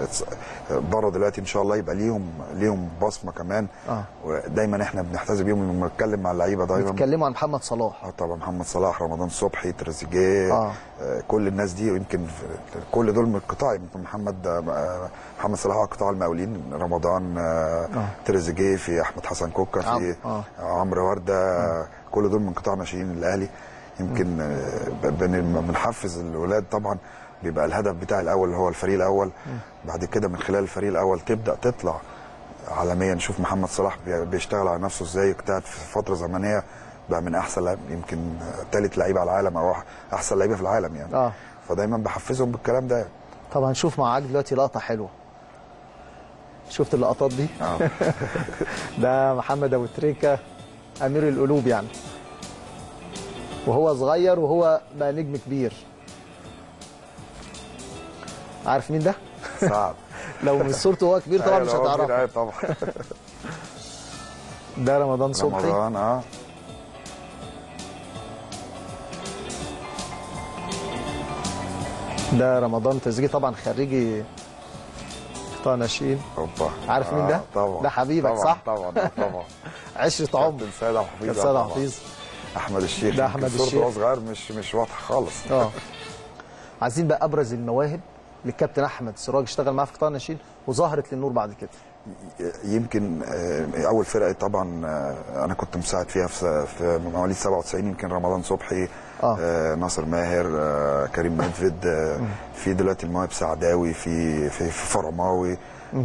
آه، بره دلوقتي ان شاء الله يبقى ليهم ليهم بصمه كمان اه ودايما احنا بنحتذي بيهم لما بنتكلم مع اللعيبه دايما بيتكلموا عن محمد صلاح اه طبعا محمد صلاح رمضان صبحي تريزيجيه آه. آه. كل الناس دي ويمكن في- كل دول من القطاع يمكن محمد آه، محمد صلاح على قطاع المقاولين رمضان آه. آه. تريزيجيه في احمد حسن كوكا في عم- آه. عمرو ورده آه. كل دول من قطاع ناشئين الاهلي يمكن آه، ب- بن- بنحفز الولاد طبعا بيبقى الهدف بتاع الاول اللي هو الفريق الاول بعد كده من خلال الفريق الاول تبدا تطلع عالميا نشوف محمد صلاح بي- بيشتغل على نفسه ازاي اجتهد في فتره زمنيه بقى من احسن لاعب يمكن ثالث لعيب على العالم او احسن لعيبه في العالم يعني اه فدايما بحفزهم بالكلام ده طب هنشوف معاك دلوقتي لقطه حلوه شفت اللقطات دي اه ده محمد ابو تريكه امير القلوب يعني وهو صغير وهو بقى نجم كبير عارف مين ده صعب لو من صورته وهو كبير طبعا أيوة، مش هو كبير هتعرفه أوي طبعا ده رمضان صبحي رمضان اه ده رمضان تزكي طبعا خريجي قطاع ناشئين اوبا عارف مين ده؟ آه، طبعا ده حبيبك طبعا صح؟ طبعا آه، طبعا عشرة عمر كابتن سيد عبد الحفيظ كابتن آه، سيد طبعا. عبد الحفيظ احمد الشيخ ده يمكن أحمد صورته الشيخ. وهو صغير مش مش واضحه خالص اه عايزين بقى ابرز المواهب للكابتن احمد سراج اشتغل معاه في قطاع الناشئين وظهرت للنور بعد كده يمكن آه، اول فرقه طبعا آه، انا كنت مساعد فيها في في مواليد 97 يمكن رمضان صبحي آه. آه، ناصر ماهر آه، كريم منفذ آه، في دلوقتي المواهب سعداوي في في, في فرماوي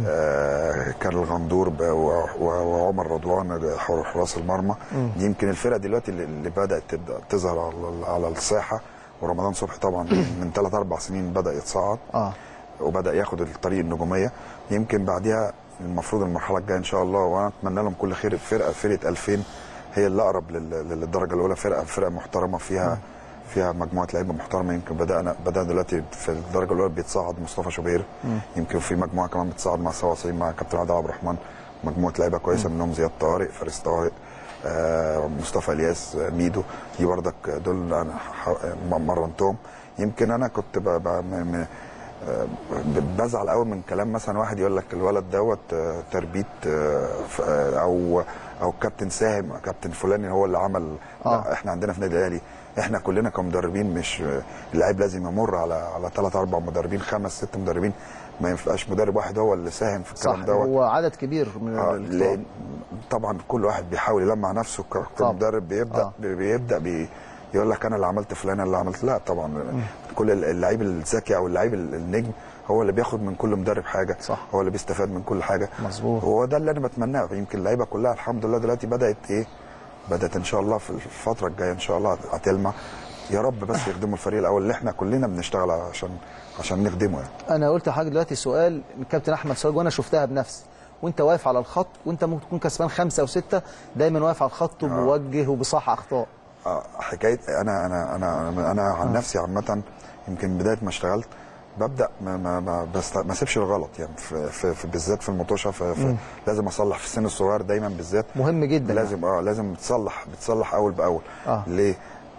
آه، كان الغندور ب- و- و- وعمر رضوان حر- حراس المرمى دي يمكن الفرقه دلوقتي اللي- اللي بدات تبدا تظهر على على الساحه ورمضان صبحي طبعا من ثلاث اربع سنين بدا يتصاعد اه وبدا ياخد الطريق النجوميه يمكن بعدها المفروض المرحله الجايه ان شاء الله وانا اتمنى لهم كل خير فرقه فرقه 2000 هي اللي اقرب لل- للدرجه الاولى فرقه فرقه محترمه فيها فيها مجموعه لعيبه محترمه يمكن بدانا بدانا دلوقتي في الدرجه الاولى بيتصاعد مصطفى شوبير يمكن في مجموعه كمان بتصعد مع 97 مع كابتن عادل عبد الرحمن مجموعه لعيبه كويسه منهم زياد طارق فارس طارق آه، مصطفى الياس آه، ميدو دي بردك دول انا ح- م- مرنتهم يمكن انا كنت ب- ب- م- م- آه، ب- بزعل قوي من كلام مثلا واحد يقول لك الولد دوت آه، تربيت آه، ف- آه، او او كابتن ساهم كابتن فلاني هو اللي عمل آه. لا احنا عندنا في النادي الاهلي احنا كلنا كمدربين مش اللاعب لازم يمر على على ثلاث اربع مدربين خمس ست مدربين ما ينفعش مدرب واحد هو اللي ساهم في صح الكلام دوت هو عدد كبير من آه القطاع. لأن طبعا كل واحد بيحاول يلمع نفسه ك- كمدرب بيبدا آه. آه. بيبدا بي يقول لك انا اللي عملت فلان أنا اللي عملت لا طبعا كل اللعيب الذكي او اللعيب النجم هو اللي بياخد من كل مدرب حاجه صح. هو اللي بيستفاد من كل حاجه مظبوط. هو ده اللي انا بتمناه يمكن اللعيبه كلها الحمد لله دلوقتي بدات ايه بدات ان شاء الله في الفتره الجايه ان شاء الله هتلمع يا رب بس يخدموا الفريق الاول اللي احنا كلنا بنشتغل عشان عشان نخدمه يعني انا قلت لحضرتك دلوقتي سؤال من الكابتن احمد سراج وانا شفتها بنفسي وانت واقف على الخط وانت ممكن تكون كسبان خمسه وسته دايما واقف على الخط وبوجه وبصح اخطاء آه، حكايه انا انا انا انا, أنا عن نفسي عامه يمكن بدايه ما اشتغلت ببدا ما ما ما, بست... ما اسيبش الغلط يعني في, في, في بالذات في المطوشه في, في لازم اصلح في السن الصغير دايما بالذات مهم جدا لازم اه لازم بتصلح بتصلح اول باول آه. ليه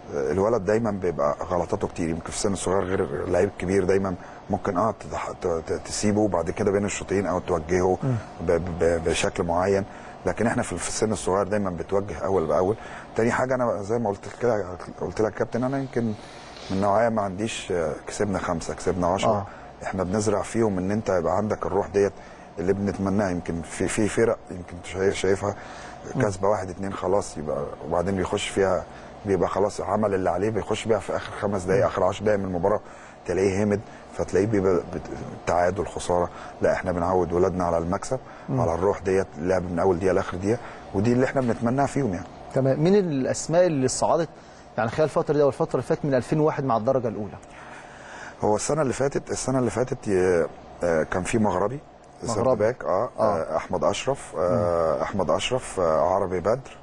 الولد دايما بيبقى غلطاته كتير يمكن في السن الصغير غير اللعيب الكبير دايما ممكن اه تتح- ت- ت- تسيبه وبعد كده بين الشوطين او توجهه ب- ب- بشكل معين لكن احنا في في السن الصغير دايما بتوجه اول باول تاني حاجه انا زي ما قلت كده قلت لك يا كابتن انا يمكن من نوعيه ما عنديش آه، كسبنا خمسه كسبنا 10 آه. آه. احنا بنزرع فيهم ان انت يبقى عندك الروح ديت اللي بنتمناها يمكن في في فرق يمكن شايف شايفها كسبه واحد اتنين خلاص يبقى وبعدين بيخش فيها بيبقى خلاص عمل اللي عليه بيخش بيها في اخر خمس دقائق اخر 10 دقائق من المباراه تلاقيه همد فتلاقيه بيبقى بت- تعادل خساره لا احنا بنعود ولادنا على المكسب مم. على الروح ديت لعب من اول دقيقه لاخر دقيقه ودي اللي احنا بنتمناها فيهم يعني تمام مين الاسماء اللي صعدت يعني خلال الفتره دي والفتره اللي فاتت من 2001 مع الدرجه الاولى هو السنه اللي فاتت السنه اللي فاتت ي- آه، كان في مغربي مغربي. باك اه, آه. احمد اشرف آه احمد اشرف آه عربي بدر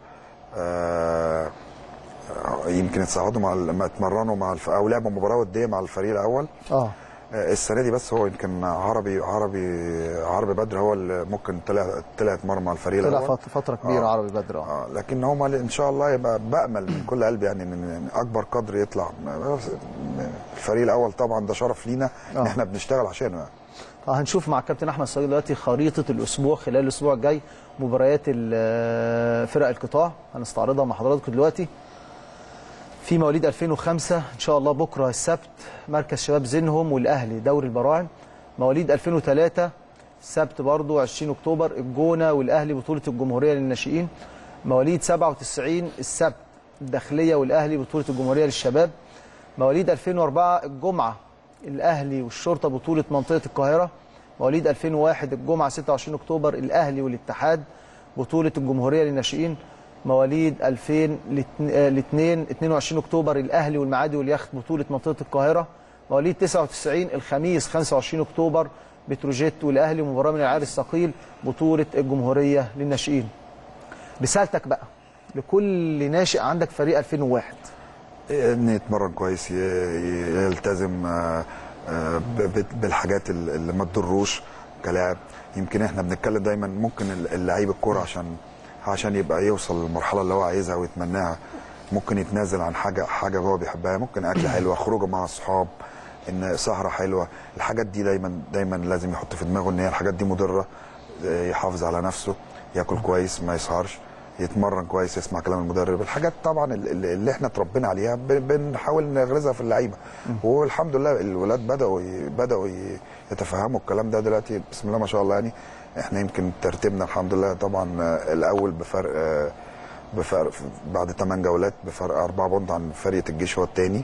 آه آه، يمكن اتصعدوا مع ال- ما اتمرنوا مع الف... او لعبوا مباراه وديه مع الفريق الاول اه آه، السنه دي بس هو يمكن عربي عربي عربي بدر هو اللي ممكن طلع طلع اتمرن مع الفريق طلع الاول فت- فتره كبيره آه. عربي بدر اه آه لكن هم ان شاء الله يبقى بامل من كل قلبي يعني ان إن اكبر قدر يطلع الفريق الاول طبعا ده شرف لينا ان آه. احنا بنشتغل عشانه يعني. آه، هنشوف مع الكابتن احمد صغير دلوقتي خريطه الاسبوع خلال الاسبوع الجاي مباريات ال- فرق القطاع هنستعرضها مع حضراتكم دلوقتي في مواليد 2005 ان شاء الله بكره السبت مركز شباب زينهم والاهلي دوري البراعم مواليد 2003 السبت برضو 20 اكتوبر الجونه والاهلي بطوله الجمهوريه للناشئين مواليد 97 السبت الداخليه والاهلي بطوله الجمهوريه للشباب مواليد 2004 الجمعه الاهلي والشرطه بطوله منطقه القاهره مواليد 2001 الجمعه 26 اكتوبر الاهلي والاتحاد بطوله الجمهوريه للناشئين مواليد 2000 الاثنين 22 اكتوبر الاهلي والمعادي واليخت بطوله منطقه القاهره مواليد 99 الخميس 25 اكتوبر بتروجيت والاهلي مباراه من العيار الثقيل بطوله الجمهوريه للناشئين رسالتك بقى لكل ناشئ عندك فريق 2001 ان يتمرن كويس ي- ي- يلتزم آه، آه، ب- ب- بالحاجات ال- اللي ما تضروش كلاعب يمكن احنا بنتكلم دايما ممكن ال- اللعيب الكوره عشان عشان يبقى يوصل للمرحله اللي هو عايزها ويتمناها ممكن يتنازل عن حاجه حاجه هو بيحبها ممكن اكل حلوه خروجه مع الصحاب ان سهره حلوه الحاجات دي دايما دايما لازم يحط في دماغه ان هي الحاجات دي مضره آه، يحافظ على نفسه ياكل كويس ما يسهرش يتمرن كويس يسمع كلام المدرب الحاجات طبعا اللي اللي احنا اتربينا عليها ب- بنحاول نغرزها في اللعيبه والحمد لله الولاد بداوا ي- بداوا ي- يتفهموا الكلام ده دلوقتي بسم الله ما شاء الله يعني احنا يمكن ترتيبنا الحمد لله طبعا آه، الاول بفرق آه، بفرق بعد 8 جولات بفرق 4 بونت عن فرقه الجيش هو الثاني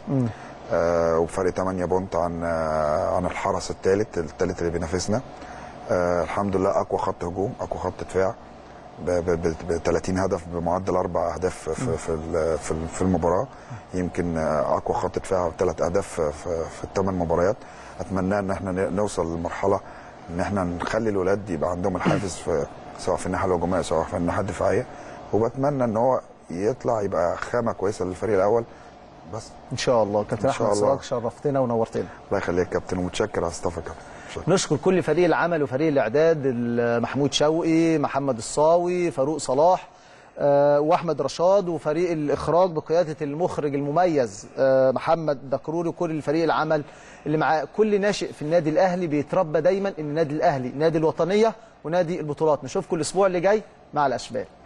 آه وبفرق 8 بونت عن آه عن الحرس الثالث الثالث اللي بينافسنا آه الحمد لله اقوى خط هجوم اقوى خط دفاع ب ب- ب 30 هدف بمعدل اربع اهداف في في في, ال- في, ال- في المباراه يمكن آه، اقوى خط دفاع ثلاث اهداف في, في, في الثمان مباريات اتمنى ان احنا ن- نوصل للمرحله ان احنا نخلي الولاد يبقى عندهم الحافز في سواء في الناحيه الهجوميه سواء في الناحيه الدفاعيه وبتمنى ان هو يطلع يبقى خامه كويسه للفريق الاول بس ان شاء الله كابتن إن شاء احمد الله. سراج شرفتنا ونورتنا الله يخليك يا كابتن ومتشكر على استضافتك يا كابتن نشكر كل فريق العمل وفريق الاعداد ال- محمود شوقي محمد الصاوي فاروق صلاح آه، واحمد رشاد وفريق الاخراج بقياده المخرج المميز آه، محمد دكروري وكل الفريق العمل اللي معاه كل ناشئ في النادي الاهلي بيتربى دايما ان النادي الاهلي نادي الوطنيه ونادي البطولات نشوفكم الاسبوع اللي جاي مع الاشبال